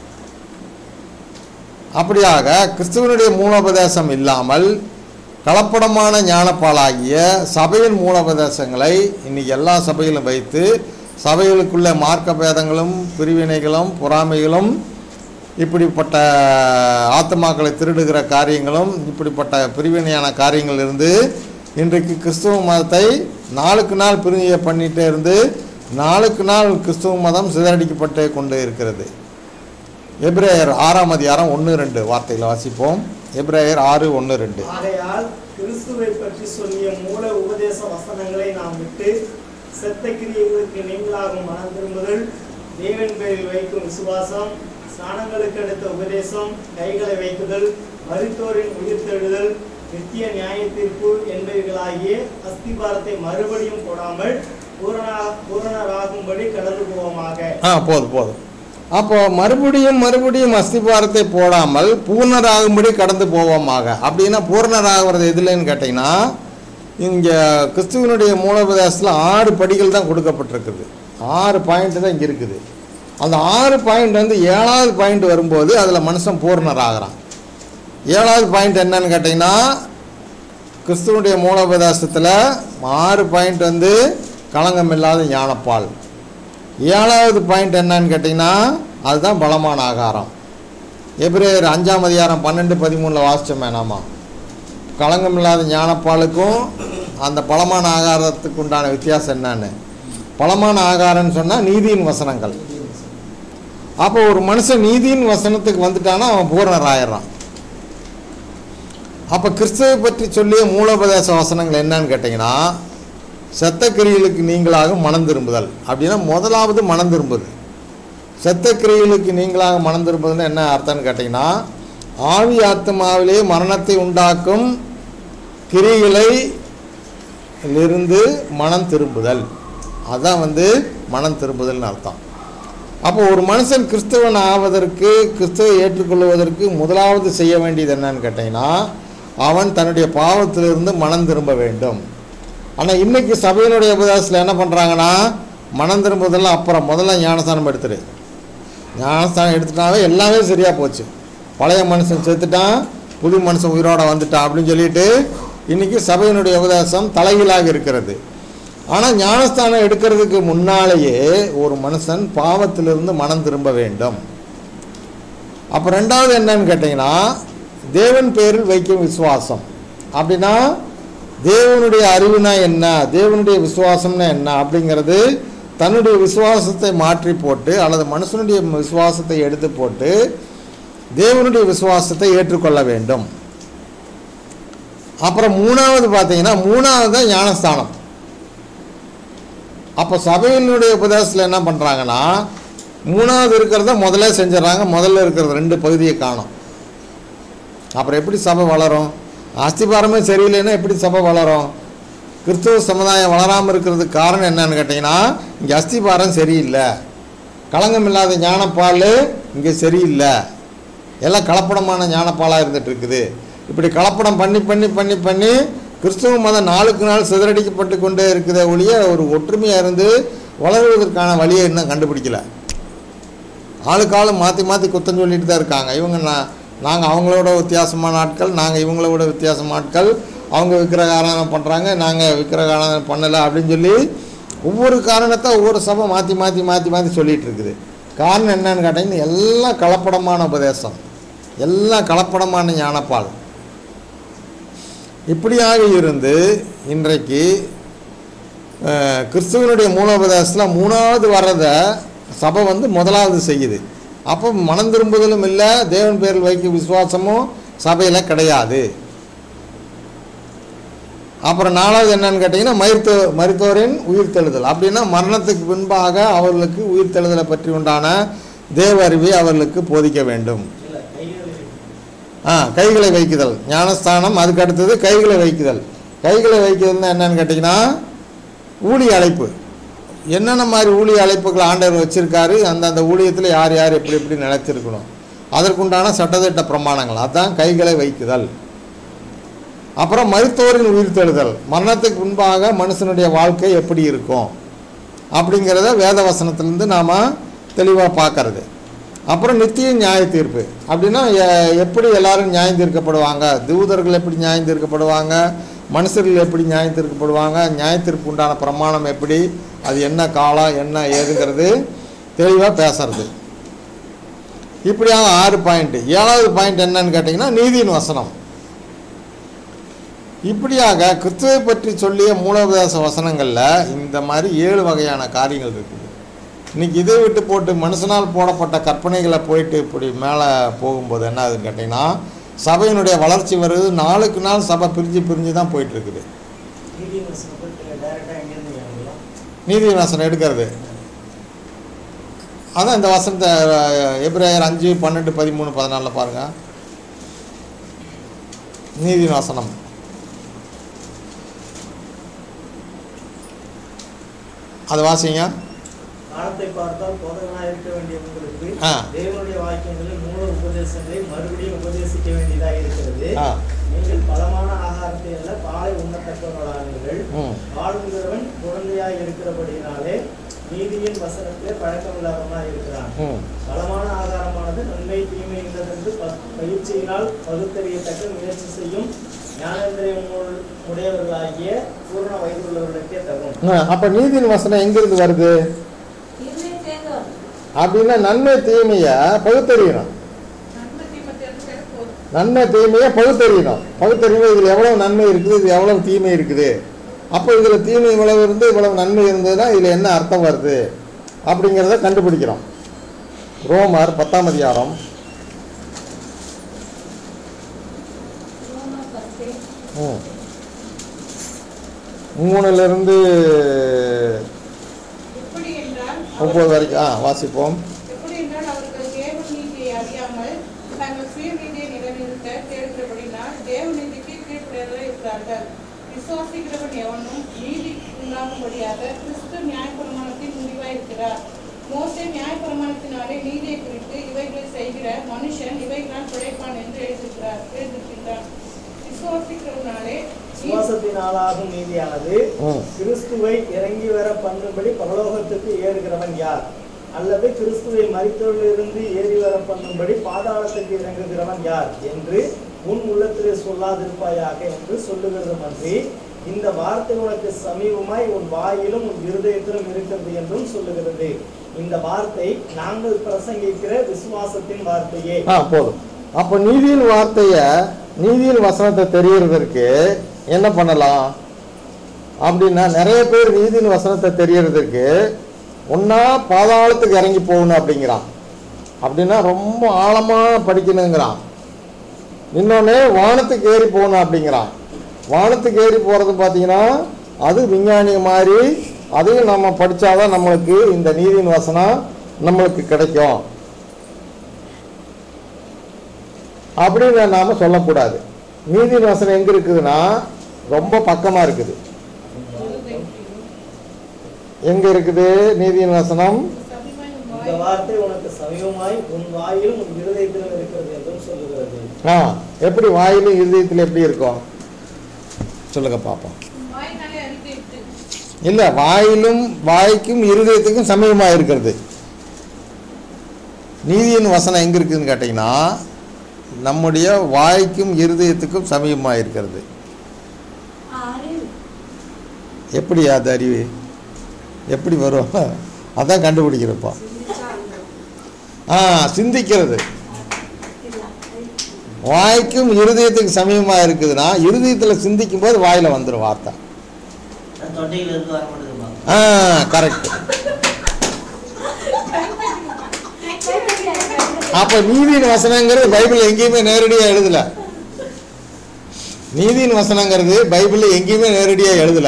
அப்படியாக கிறிஸ்துவனுடைய மூலோபதேசம் இல்லாமல் கலப்படமான ஞானப்பாலாகிய சபையின் மூலோபதேசங்களை இன்னைக்கு எல்லா சபையிலும் வைத்து சபைகளுக்குள்ள மார்க்க பேதங்களும் பிரிவினைகளும் பொறாமைகளும் இப்படிப்பட்ட ஆத்மாக்களை திருடுகிற காரியங்களும் இப்படிப்பட்ட பிரிவினையான காரியங்கள் இருந்து இன்றைக்கு கிறிஸ்துவ மதத்தை நாளுக்கு நாள் பிரிஞ்ச பண்ணிகிட்டே இருந்து நாளுக்கு நாள் கிறிஸ்துவ மதம் சிதறடிக்கப்பட்டே கொண்டு இருக்கிறது எப்ரேயர் ஆறாம் அதிகாரம் ஒன்று ரெண்டு வார்த்தைகளை வாசிப்போம் எப்ரேயர் ஆறு ஒன்று ரெண்டு ஆகையால் கிறிஸ்துவை பற்றி சொல்லிய மூல உபதேச வசனங்களை நாம் விட்டு செத்த கிரியைகளுக்கு நீங்களாகும் மனம் திரும்புதல் தேவன் பேரில் வைக்கும் விசுவாசம் ஸ்நானங்களுக்கு அடுத்த உபதேசம் கைகளை வைக்குதல் மருத்துவரின் உயிர்த்தெழுதல் நித்திய நியாய தீர்ப்பு என்பவைகளாகிய அஸ்திபாரத்தை மறுபடியும் போடாமல் பூரணா பூரணராகும்படி கடந்து போவோமாக ஆ போதும் போதும் அப்போ மறுபடியும் மறுபடியும் அஸ்திபாரத்தை போடாமல் பூர்ணராகும்படி கடந்து போவோமாக அப்படின்னா பூர்ணராகிறது எதுலன்னு கேட்டிங்கன்னா இங்கே கிறிஸ்துவனுடைய மூலோபதேசத்தில் ஆறு படிகள் தான் கொடுக்கப்பட்டிருக்குது ஆறு பாயிண்ட் தான் இங்கே இருக்குது அந்த ஆறு பாயிண்ட் வந்து ஏழாவது பாயிண்ட் வரும்போது அதில் மனுஷன் பூர்ணராகிறான் ஏழாவது பாயிண்ட் என்னன்னு கேட்டிங்கன்னா கிறிஸ்துவனுடைய மூலோபதேசத்தில் ஆறு பாயிண்ட் வந்து களங்கம் இல்லாத ஞானப்பால் ஏழாவது பாயிண்ட் என்னன்னு கேட்டிங்கன்னா அதுதான் பலமான ஆகாரம் எபிரேயர் அஞ்சாம் அதிகாரம் பன்னெண்டு பதிமூணில் வாசித்தோமே நாம களங்கம் இல்லாத ஞானப்பாலுக்கும் அந்த பலமான ஆகாரத்துக்கு உண்டான வித்தியாசம் என்னன்னு பலமான ஆகாரம்னு சொன்னால் நீதியின் வசனங்கள் அப்போ ஒரு மனுஷன் நீதியின் வசனத்துக்கு வந்துட்டானா அவன் பூரணராயிடுறான் அப்போ கிறிஸ்துவை பற்றி சொல்லிய மூலோபதேச வசனங்கள் என்னன்னு கேட்டிங்கன்னா செத்த கிரியைகளுக்கு நீங்களாக மனம் திரும்புதல் அப்படின்னா முதலாவது மனம் திரும்புது செத்த கிரியைகளுக்கு நீங்களாக மனம் திரும்புதல்னு என்ன அர்த்தம்னு கேட்டிங்கன்னா ஆவி ஆத்மாவிலே மரணத்தை உண்டாக்கும் கிரிகளை இருந்து மனம் திரும்புதல் அதான் வந்து மனம் திரும்புதல்னு அர்த்தம் அப்போ ஒரு மனுஷன் கிறிஸ்தவன் ஆவதற்கு கிறிஸ்துவை ஏற்றுக்கொள்வதற்கு முதலாவது செய்ய வேண்டியது என்னன்னு கேட்டிங்கன்னா அவன் தன்னுடைய பாவத்திலிருந்து மனம் திரும்ப வேண்டும் ஆனால் இன்னைக்கு சபையினுடைய உபதேசத்தில் என்ன பண்ணுறாங்கன்னா மனம் திரும்புவதெல்லாம் அப்புறம் முதல்ல ஞானஸ்தானம் எடுத்துரு ஞானஸ்தானம் எடுத்துட்டாவே எல்லாமே சரியாக போச்சு பழைய மனுஷன் செத்துட்டான் புது மனுஷன் உயிரோட வந்துட்டான் அப்படின்னு சொல்லிட்டு இன்னைக்கு சபையினுடைய உபதேசம் தலைகீழாக இருக்கிறது ஆனால் ஞானஸ்தானம் எடுக்கிறதுக்கு முன்னாலேயே ஒரு மனுஷன் பாவத்திலிருந்து மனம் திரும்ப வேண்டும் அப்போ ரெண்டாவது என்னன்னு கேட்டிங்கன்னா தேவன் பேரில் வைக்கும் விசுவாசம் அப்படின்னா தேவனுடைய அறிவுனா என்ன தேவனுடைய விசுவாசம்னா என்ன அப்படிங்கிறது தன்னுடைய விசுவாசத்தை மாற்றி போட்டு அல்லது மனுஷனுடைய விசுவாசத்தை எடுத்து போட்டு தேவனுடைய விசுவாசத்தை ஏற்றுக்கொள்ள வேண்டும் அப்புறம் மூணாவது பார்த்தீங்கன்னா மூணாவது தான் ஞானஸ்தானம் அப்போ சபையினுடைய உபதேசத்தில் என்ன பண்ணுறாங்கன்னா மூணாவது இருக்கிறத முதல்ல செஞ்சிடறாங்க முதல்ல இருக்கிறது ரெண்டு பகுதியை காணும் அப்புறம் எப்படி சபை வளரும் அஸ்திபாரமே சரியில்லைன்னா எப்படி சபை வளரும் கிறிஸ்துவ சமுதாயம் வளராமல் இருக்கிறதுக்கு காரணம் என்னன்னு கேட்டிங்கன்னா இங்கே அஸ்திபாரம் சரியில்லை களங்கம் இல்லாத ஞானப்பால் இங்கே சரியில்லை எல்லாம் கலப்படமான ஞானப்பாலாக இருந்துட்டு இருக்குது இப்படி கலப்படம் பண்ணி பண்ணி பண்ணி பண்ணி கிறிஸ்துவ மதம் நாளுக்கு நாள் சிதறடிக்கப்பட்டு கொண்டே இருக்குதே ஒழிய ஒரு ஒற்றுமையாக இருந்து வளருவதற்கான வழியை இன்னும் கண்டுபிடிக்கல ஆளுக்கு ஆளு மாற்றி மாற்றி குத்தம் சொல்லிட்டு தான் இருக்காங்க இவங்க நான் நாங்கள் அவங்களோட வித்தியாசமான ஆட்கள் நாங்கள் இவங்களோட வித்தியாசமான ஆட்கள் அவங்க விக்கிரகாராதனம் பண்ணுறாங்க நாங்கள் விக்கிரகாராதனம் பண்ணலை அப்படின்னு சொல்லி ஒவ்வொரு காரணத்தை ஒவ்வொரு சபை மாற்றி மாற்றி மாற்றி மாற்றி சொல்லிகிட்டு இருக்குது காரணம் என்னன்னு கேட்டிங்கன்னா எல்லாம் கலப்படமான உபதேசம் எல்லாம் கலப்படமான ஞானப்பால் இப்படியாக இருந்து இன்றைக்கு அஹ், கிறிஸ்துவனுடைய மூலோபதேசத்தில் மூணாவது வர்றதை சபை வந்து முதலாவது செய்யுது அப்போ மனம் திரும்புதலும் இல்லை தேவன் பேரில் வைக்கும் விசுவாசமும் சபையில் கிடையாது அப்புறம் நாலாவது என்னன்னு கேட்டிங்கன்னா மருத்துவ மருத்துவரின் உயிர்த்தெழுதல் அப்படின்னா மரணத்துக்கு பின்பாக அவர்களுக்கு உயிர்த்தெழுதலை பற்றி உண்டான தேவ அறிவை அவர்களுக்கு போதிக்க வேண்டும் இல்ல கைகளை ஆ கைகளை வைக்குதல் ஞானஸ்தானம் அதுக்கு அடுத்தது கைகளை வைக்குதல் கைகளை வைக்குதல்னா என்னன்னு கேட்டிங்கன்னா ஊழிய அழைப்பு என்னென்ன மாதிரி ஊழிய அழைப்புகள் ஆண்டவர் வச்சுருக்காரு அந்தந்த ஊழியத்தில் யார் யார் எப்படி எப்படி நிலைத்திருக்கணும் அதற்குண்டான சட்டத்திட்ட பிரமாணங்கள் அதான் கைகளை வைக்குதல் அப்புறம் மருத்துவரின் உயிர்த்தெழுதல் மரணத்துக்கு முன்பாக மனுஷனுடைய வாழ்க்கை எப்படி இருக்கும் அப்படிங்கிறத வேத வசனத்திலேருந்து நாம் தெளிவாக பார்க்கறது அப்புறம் நித்திய நியாய தீர்ப்பு அப்படின்னா எ- எப்படி எல்லாரும் நியாயம் தீர்க்கப்படுவாங்க தூதர்கள் எப்படி நியாயம் தீர்க்கப்படுவாங்க மனுஷர்கள் எப்படி நியாயம் தீர்க்கப்படுவாங்க நியாய தீர்ப்பு உண்டான பிரமாணம் எப்படி அது என்ன காலம் என்ன ஏதுங்கிறது தெளிவாக பேசுறது இப்படியாக ஆறு பாயிண்ட் ஏழாவது பாயிண்ட் என்னன்னு கேட்டிங்கன்னா நீதியின் வசனம் இப்படியாக கிறிஸ்துவை பற்றி சொல்லிய மூலோபதேச வசனங்களில் இந்த மாதிரி ஏழு வகையான காரியங்கள் இருக்குது இன்னைக்கு இதை விட்டு போட்டு மனுஷனால் போடப்பட்ட கற்பனைகளை போயிட்டு இப்படி மேலே போகும்போது என்ன ஆகுதுன்னு கேட்டிங்கன்னா சபையினுடைய வளர்ச்சி வருது நாளுக்கு நாள் சபை பிரிஞ்சு பிரிஞ்சு தான் போயிட்டு இருக்குது நீதி வசனத்தில் டைரக்டாக எங்கேருந்து வாங்கலாம் நீதி வசனம் எடுக்கிறது அதான் இந்த வசனத்தை அஹ், எபிரேயர் அஞ்சு பன்னெண்டு பதிமூணு பதினாலில் பாருங்கள் நீதி வசனம் அது வாசிங்க காலத்தை பார்த்தால் போதகனாக இருக்க வேண்டிய உங்களுக்கு ஆ. தேவனுடைய வாக்கியங்களில் மூல உபதேசங்களை மறுபடியும் உபதேசிக்க வேண்டியதாக இருக்கிறது ஆ. நீங்கள் பலமான ஆகாரத்தை அல்ல பாலை உண்ணத்தக்கவர்களானீர்கள் ம் ஆளுகிறவன் குழந்தையாய் இருக்கிறபடினாலே நீதியின் வசனத்திலே பழக்கமில்லாதவனாய் இருக்கிறான் ம் பலமான ஆகாரமானது நன்மை தீமை என்பதென்று ப- பயிற்சியினால் பகுத்தறியத்தக்க முயற்சி செய்யும் ஞானேந்திரியம் உடையவர்களாகிய பூர்ண வயதுள்ளவர்களுக்கே தகும் அப்போ நீதியின் வசனம் எங்கிருந்து வருது இருமை தேர்ந்தோம் அப்படின்னா நன்மை தீமையை பகுத்தறியணும் நன்மை தீமை தெரிஞ்சுக்கிட்டா போதும் நன்மை தீமையை பகுத்தறியணும் பகுத்தறிவு இதில் எவ்வளவு நன்மை இருக்குது இது எவ்வளவு தீமை இருக்குது அப்போ இதில் தீமை இவ்வளவு இருந்து இவ்வளவு நன்மை இருந்ததுன்னா இதில் என்ன அர்த்தம் வருது அப்படிங்கிறத கண்டுபிடிக்கிறோம் ரோமர் பத்தாம் அதிகாரம் ரோமர் பத்து ம். மூணுலேருந்து எப்படி என்றால் ஒம்பது வரைக்கும் ஆ வாசிப்போம் எப்படி என்றால் அவர்கள் தேவ நீதியை அறியாமல் தங்கள் சுய நீதியை நிலைநிறுத்த தேடுகிறபடினால் தேவ நீதிக்கு கீழ்ப்படையவர்களாய் இருக்கிறார்கள் விசுவாசிக்கிறவன் எவனும் நீதி உண்டாகும்படியாக கிறிஸ்து நியாயப்பிரமாணத்தின் முடிவாயிருக்கிறார் மோசே நியாயப்பிரமாணத்தினாலே நீதியை குறித்து இவைகளை செய்கிற மனுஷன் இவைகளால் பிழைப்பான் என்று எழுதியிருக்கிறார் எழுதியிருக்கிறார் விசுவாசிக்கிறவனாலே நீ- சுவாசத்தினாலாகும் நீதியானது ம். கிறிஸ்துவை இறங்கி வர பண்ணும்படி பரலோகத்துக்கு ஏறுகிறவன் யார் அல்லது கிறிஸ்துவை மரித்தோரிலிருந்து ஏறி வர பண்ணும்படி பாதாளத்துக்கு இறங்குகிறவன் யார் என்று உன் உள்ளத்திலே சொல்லாதிருப்பாயாக என்று சொல்லுகிறது மன்றி இந்த வார்த்தை உனக்கு சமீபமாய் உன் வாயிலும் உன் இருதயத்திலும் இருக்கிறது என்றும் சொல்லுகிறது இந்த வார்த்தை நாங்கள் பிரசங்கிக்கிற விசுவாசத்தின் வார்த்தையே ஆ போதும் அப்போ நீதியின் வார்த்தையை நீதியின் வசனத்தை தெரியறதற்கு என்ன பண்ணலாம் அப்படின்னா நிறைய பேர் நீதியின் வசனத்தை தெரியறதுக்கு ஒன்றா பாதாளத்துக்கு இறங்கி போகணும் அப்படிங்கிறான் அப்படின்னா ரொம்ப ஆழமாக படிக்கணுங்கிறான் இன்னொன்று வானத்துக்கு ஏறி போகணும் அப்படிங்கிறான் வானத்துக்கு ஏறி போகிறது பார்த்தீங்கன்னா அது விஞ்ஞானி மாதிரி அதையும் நம்ம படித்தாதான் நம்மளுக்கு இந்த நீதியின் வசனம் நம்மளுக்கு கிடைக்கும் அப்படின்னு நாம சொல்லக்கூடாது நீதியின் வசனம் எங்க இருக்குதுன்னா ரொம்ப பக்கமா இருக்குது எங்க இருக்குது நீதியின் வசனம் சமீபமாய் உன் இந்த வாயில் வார்த்தை உனக்கு சமீபமாய் உன் வாயிலும் உன் இருதயத்திலும் இருக்கிறது என்றும் சொல்லுகிறது ஆ எப்படி வாயிலும் இருதயத்தில் எப்படி இருக்கும் சொல்லுங்க பார்ப்போம் உன் வாயினாலே அறிக்கையிட்டு இல்லை வாயிலும் வாய்க்கும் இருதயத்துக்கும் சமீபமாக இருக்கிறது நீதியின் வசனம் எங்கே இருக்குதுன்னு கேட்டிங்கன்னா நம்முடைய வாய்க்கும் இருதயத்துக்கும் சமீபமாக இருக்கிறது அறிவு எப்படி அது அறிவு எப்படி வரும் அதான் கண்டுபிடிக்கிறப்போ சிந்திச்சா வந்துரும். ஆ சிந்திக்கிறது இல்ல வாய்க்கும் இருதயத்துக்கு சமீபமாக இருக்குதுன்னா இருதயத்தில் சிந்திக்கும் போது வாயில் வந்துடும் வார்த்தை தொண்டையில் இருந்து வர மாட்டேதுமா ஆ கரெக்ட் அப்போ நீதியின் வசனங்கிறது பைபிள் எங்கேயுமே நேரடியாக எழுதல நீதியின் வசனங்கிறது பைபிளில் எங்கேயுமே நேரடியாக எழுதல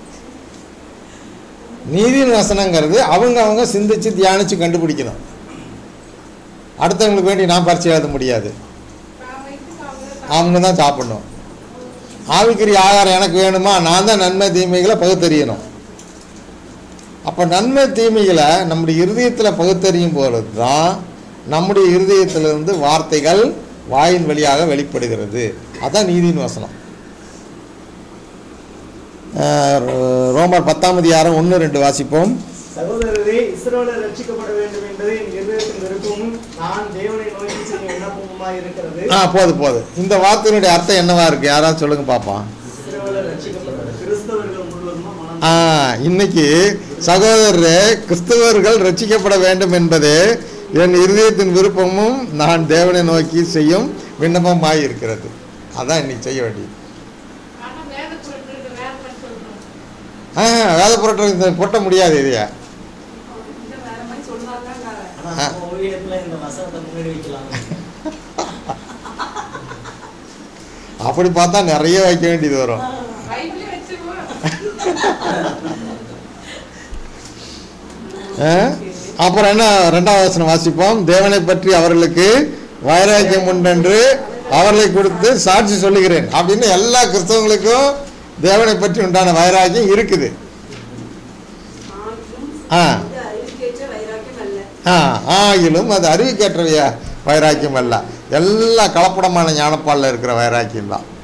நீதியின் வசனங்கிறது அவங்க அவங்க சிந்திச்சு தியானிச்சு கண்டுபிடிக்கணும் அடுத்தவங்களுக்கு வேண்டி நான் பரிச்சை எழுத முடியாது தான் வைத்து அவங்க தான் சாப்பிடணும் ஆவிக்குரிய ஆகாரம் எனக்கு வேணுமா நான் தான் நன்மை தீமைகளை பகுத்தறியணும் அப்போ நன்மை தீமைகளை நம்முடைய இருதயத்தில் பகுத்தறியும் பொழுது தான் நம்முடைய இருதயத்திலிருந்து வார்த்தைகள் வாயின் வழியாக வெளிப்படுகிறது அதான் நீதியின் வசனம் அஹ் ரோ- ரோமர் பத்தாம் அதிகாரம் ஒன்று ரெண்டு வாசிப்போம் சகோதரரே இஸ்ரவேலர் ரட்சிக்கப்பட வேண்டும் என்பது என் இருதயத்தின் விருப்பமும் நான் தேவனை நோக்கி செய்யும் விண்ணப்பமுமாய் இருக்கிறது ஆ போது போது இந்த வார்த்தையினுடைய அர்த்தம் என்னவா இருக்கு யாராவது சொல்லுங்க பார்ப்போம் இஸ்ரவேலர் ரட்சிக்கப்பட்டது கிறிஸ்தவர்கள் முழுவதுமா மனம் ஆ இன்னைக்கு சகோதரரே கிறிஸ்தவர்கள் ரட்சிக்கப்பட வேண்டும் என்பதே என் இருதயத்தின் விருப்பமும் நான் தேவனை நோக்கி செய்யும் விண்ணப்பமாய் இருக்கிறது அதான் இன்னைக்கு செய்ய வேண்டியது ஆனா வேத பொருட்களுக்கு வேற மாதிரி சொல்லணும் ஆ வேத புரட்ட புரட்ட முடியாது இதைய இந்த வேற மாதிரி சொல்லுவாங்க ஆனா நம்ம ஊழியத்துல இந்த வசனத்தை முன்னாடி வைக்கலாம் அப்படி பார்த்தா நிறைய வைக்க வேண்டியது வரும் பைபிளே வச்சிருவோம் ஆ? அப்புறம் என்ன ரெண்டாவது வசனம் வாசிப்போம் தேவனை பற்றி அவர்களுக்கு வைராக்கியம் உண்டென்று அவர்களை கொடுத்து சாட்சி சொல்லுகிறேன் அப்படின்னு எல்லா கிறிஸ்தவங்களுக்கும் தேவனை பற்றி உண்டான வைராக்கியம் இருக்குது ஆ. அறிவிக்கேற்ற வைராக்கியம் அல்ல ஆ ஆகிலும் அது அறிவுக்கேற்றவைய வைராக்கியம் அல்ல எல்லா கலப்படமான ஞானப்பாலில் இருக்கிற வைராக்கியம் தான்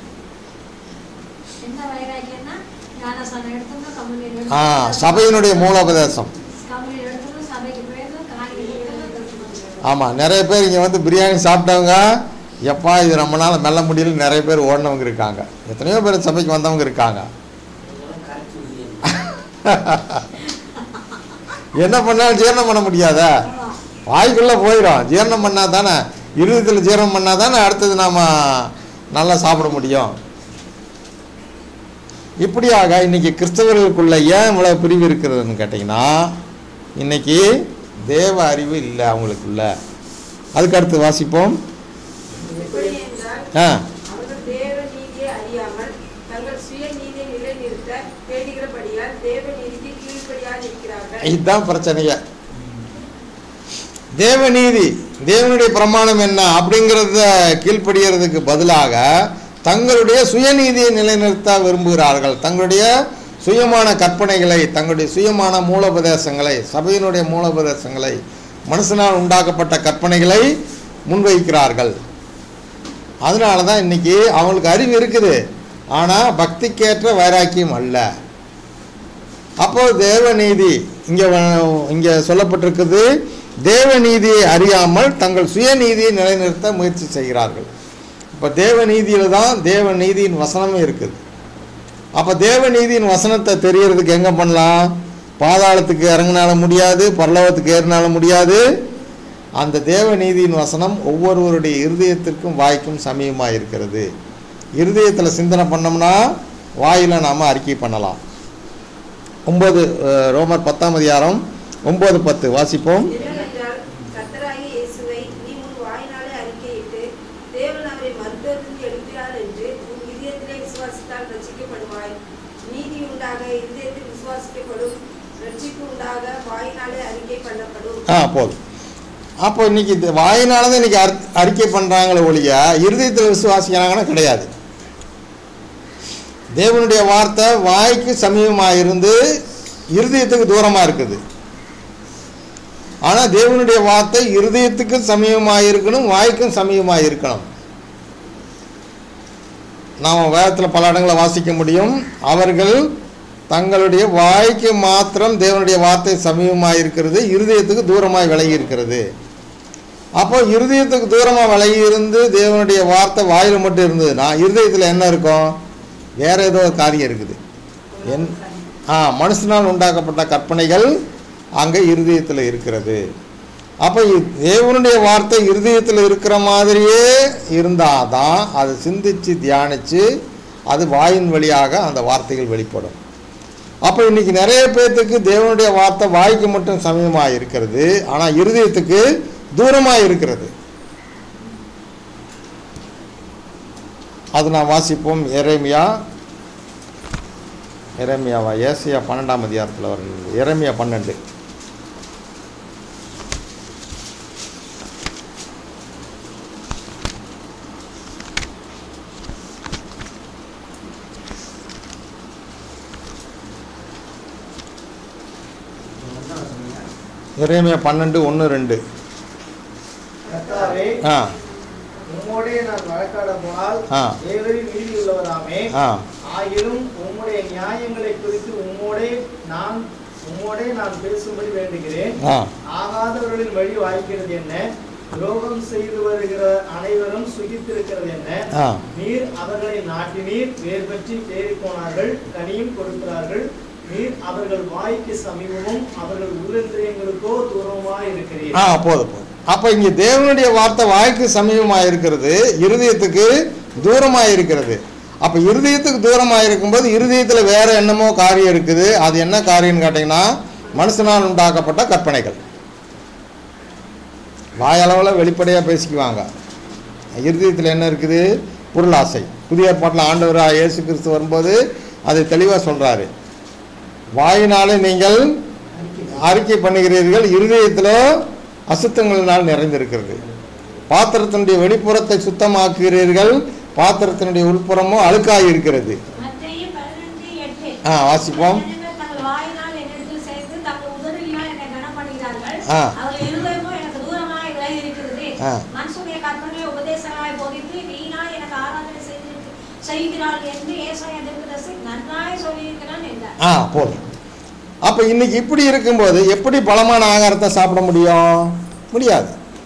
என்ன வைராக்கியம்னா ஞானசானம் எடுத்தோம்னா கம்யூனியன் ஆ சபையினுடைய மூலோபதேசம் கம்யூனியன் எடுத்தோம்னா சபைக்கு போயிருந்தோம் காணிக்கை ஆமாம் நிறைய பேர் இங்கே வந்து பிரியாணி சாப்பிட்டவங்க எப்பா இது நம்மளால மெல்ல முடியல நிறைய பேர் ஓடினவங்க இருக்காங்க எத்தனையோ பேர் சபைக்கு வந்தவங்க இருக்காங்க இதெல்லாம் கரெக்ட் ஊழியம் என்ன பண்ணாலும் ஜீரணம் பண்ண முடியாதா வாய்க்குள்ளே போயிடும் ஜீரணம் பண்ணால் தானே இருதயத்தில் ஜீரணம் பண்ணால் தானே அடுத்தது நாம் நல்லா சாப்பிட முடியும் இப்படியாக இன்னைக்கு கிறிஸ்தவர்களுக்குள்ள ஏன் இவ்வளோ பிரிவு இருக்கிறதுன்னு கேட்டிங்கன்னா இன்னைக்கு தேவ அறிவு இல்லை அவங்களுக்குள்ள அதுக்கு அடுத்து வாசிப்போம் எப்படி என்றால் ஆ அவர்கள் தேவ நீதியை அறியாமல் தங்கள் சுய நீதியை நிலைநிறுத்த தேடுகிறபடியால் தேவ நீதிக்கு கீழ்ப்படியாது இருக்கிறார்கள் இதுதான் பிரச்சனையே தேவநீதி தேவனுடைய பிரமாணம் என்ன அப்படிங்கிறத கீழ்ப்படுகிறதுக்கு பதிலாக தங்களுடைய சுயநீதியை நிலைநிறுத்த விரும்புகிறார்கள் தங்களுடைய சுயமான கற்பனைகளை தங்களுடைய சுயமான மூலோபதேசங்களை சபையினுடைய மூலோபதேசங்களை மனுஷனால் உண்டாக்கப்பட்ட கற்பனைகளை முன்வைக்கிறார்கள் அதனால தான் இன்னைக்கு அவங்களுக்கு அறிவு இருக்குது ஆனால் பக்திக்கேற்ற வைராக்கியம் அல்ல அப்போ தேவநீதி இங்கே இங்கே சொல்லப்பட்டிருக்குது தேவநீதியை அறியாமல் தங்கள் சுயநீதியை நிலைநிறுத்த முயற்சி செய்கிறார்கள் இப்போ தேவநீதியில் தான் தேவநீதியின் வசனமே இருக்குது அப்போ தேவநீதியின் வசனத்தை தெரியறதுக்கு எங்கே பண்ணலாம் பாதாளத்துக்கு இறங்கினாலும் முடியாது பரலோகத்துக்கு ஏறினாலும் முடியாது அந்த தேவநீதியின் வசனம் ஒவ்வொருவருடைய இருதயத்திற்கும் வாய்க்கும் சமயமாக இருக்கிறது இருதயத்தில் சிந்தனை பண்ணோம்னா வாயில் நாம் அறிக்கை பண்ணலாம் ஒம்பது அஹ், ரோமர் பத்தாம் அதிகாரம் ஒம்பது பத்து வாசிப்போம் என்னவென்றால் கர்த்தராகிய இயேசுவை நீ உன் வாயினாலே அறிக்கையிட்டு தேவன் அவரை மருத்துவத்திற்கு எழுப்பினார் என்று உன் இதயத்திலே விசுவாசித்தால் ரட்சிக்கப்படுவாய் நீதி உண்டாக இதயத்தில் விசுவாசிக்கப்படும் ரட்சிப்பு உண்டாக வாயினாலே அறிக்கை பண்ணப்படும் ஆ போதும் அப்போ இன்னைக்கு இந்த வாயினால தான் இன்னைக்கு அர் அறிக்கை பண்ணுறாங்களே ஒழிய இருதயத்தில் விசுவாசிக்கிறாங்கன்னா கிடையாது தேவனுடைய வார்த்தை வாய்க்கு சமீபமாக இருந்து இருதயத்துக்கு தூரமாக இருக்குது ஆனால் தேவனுடைய வார்த்தை இருதயத்துக்கு சமீபமாக இருக்கணும் வாய்க்கும் சமீபமாக இருக்கணும் நாம் வேதத்தில் பல இடங்களை வாசிக்க முடியும் அவர்கள் தங்களுடைய வாய்க்கு மாத்திரம் தேவனுடைய வார்த்தை சமீபமாக இருக்கிறது இருதயத்துக்கு தூரமாக விலகி இருக்கிறது அப்போ இருதயத்துக்கு தூரமாக விலகி இருந்து தேவனுடைய வார்த்தை வாயில் மட்டும் இருந்ததுன்னா இருதயத்தில் என்ன இருக்கும் வேற ஏதோ ஒரு காரியம் இருக்குது என் ஆ மனுஷனால் உண்டாக்கப்பட்ட கற்பனைகள் அங்கே இருதயத்தில் இருக்கிறது அப்போ இ- தேவனுடைய வார்த்தை இருதயத்தில் இருக்கிற மாதிரியே இருந்தால் தான் அதை சிந்திச்சு தியானித்து அது வாயின் வழியாக அந்த வார்த்தைகள் வெளிப்படும் அப்போ இன்னைக்கு நிறைய பேர்த்துக்கு தேவனுடைய வார்த்தை வாய்க்கு மட்டும் சமயமாக இருக்கிறது ஆனால் இருதயத்துக்கு தூரமாக இருக்கிறது அது நான் வாசிப்போம் எரேமியா எரேமியாவா ஏசியா பன்னெண்டாம் அதிகாரத்தில் வருகிறது எரேமியா பன்னெண்டு இறைமையா பன்னெண்டு ஒன்று ரெண்டு கர்த்தாவே ஆ உம்மோடே நான் வழக்காட போனால் ஆ. தேவரின் நீதி உள்ளவராமே ஆ ஆகிலும் உம்முடைய நியாயங்களை குறித்து உம்மோடே நான் உம்மோடே நான் பேசும்படி வேண்டுகிறேன் ஆ ஆகாதவர்களின் வழி வாய்க்கிறது என்ன துரோகம் செய்து வருகிற அனைவரும் சுகித்திருக்கிறது என்ன ஆ நீர் அவர்களை நாட்டினீர் வேர் பற்றி தேறிப் போனார்கள் கனியும் கொடுக்கிறார்கள் நீர் அவர்கள் வாய்க்கு சமீபமும் அவர்கள் உள்ளந்திரியங்களுக்கோ தூரமாய் இருக்கிறீர் ஆ போதும் போதும் அப்போ இங்கே தேவனுடைய வார்த்தை வாய்க்கு சமீபமாக இருக்கிறது இருதயத்துக்கு தூரமாக இருக்கிறது அப்போ இருதயத்துக்கு தூரமாக இருக்கும்போது இருதயத்தில் வேற என்னமோ காரியம் இருக்குது அது என்ன காரியம்னு கேட்டிங்கன்னா மனுஷனால் உண்டாக்கப்பட்ட கற்பனைகள் வாயளவில் வெளிப்படையாக பேசிக்குவாங்க இருதயத்தில் என்ன இருக்குது பொருளாசை புதிய ஏற்பாட்டில் ஆண்டவராக இயேசு கிறிஸ்து வரும்போது அதை தெளிவாக சொல்கிறாரு வாயினாலே நீங்கள் அறிக்கை பண்ணுகிறீர்கள் இருதயத்தில் அசுத்தங்களினால் நிறைந்திருக்கிறது பாத்திரத்தினுடைய வெளிப்புறத்தை சுத்தமாக்குகிறீர்கள் பாத்திரத்தினுடைய உள்புறமோ அழுக்காகி இருக்கிறது மத்தேயு 11:8. ஆ, வாசிப்போம். ஜனங்கள் தங்கள் வாயினால் என்னிடத்தில் சேர்ந்து தங்கள் உதடுகளினால் என்னை கனப்படுகிறார்கள். ஆ. அவர்கள் இருதயமோ எனக்கு தூரமாய் விலகி இருக்கிறது. ஆ. மனுஷனுடைய கற்பனைகளை உபதேசங்களாய் போதித்து வீணாய் எனக்கு ஆராதனை செய்து- செய்கிறார்கள் என்று ஏசாயா தீர்க்கதரிசி நன்றாய் சொல்லியிருக்கிறான் என்றார். ஆ போதும் அப்போ இன்னைக்கு இப்படி இருக்கும்போது எப்படி பலமான ஆகாரத்தை சாப்பிட முடியும் முடியாது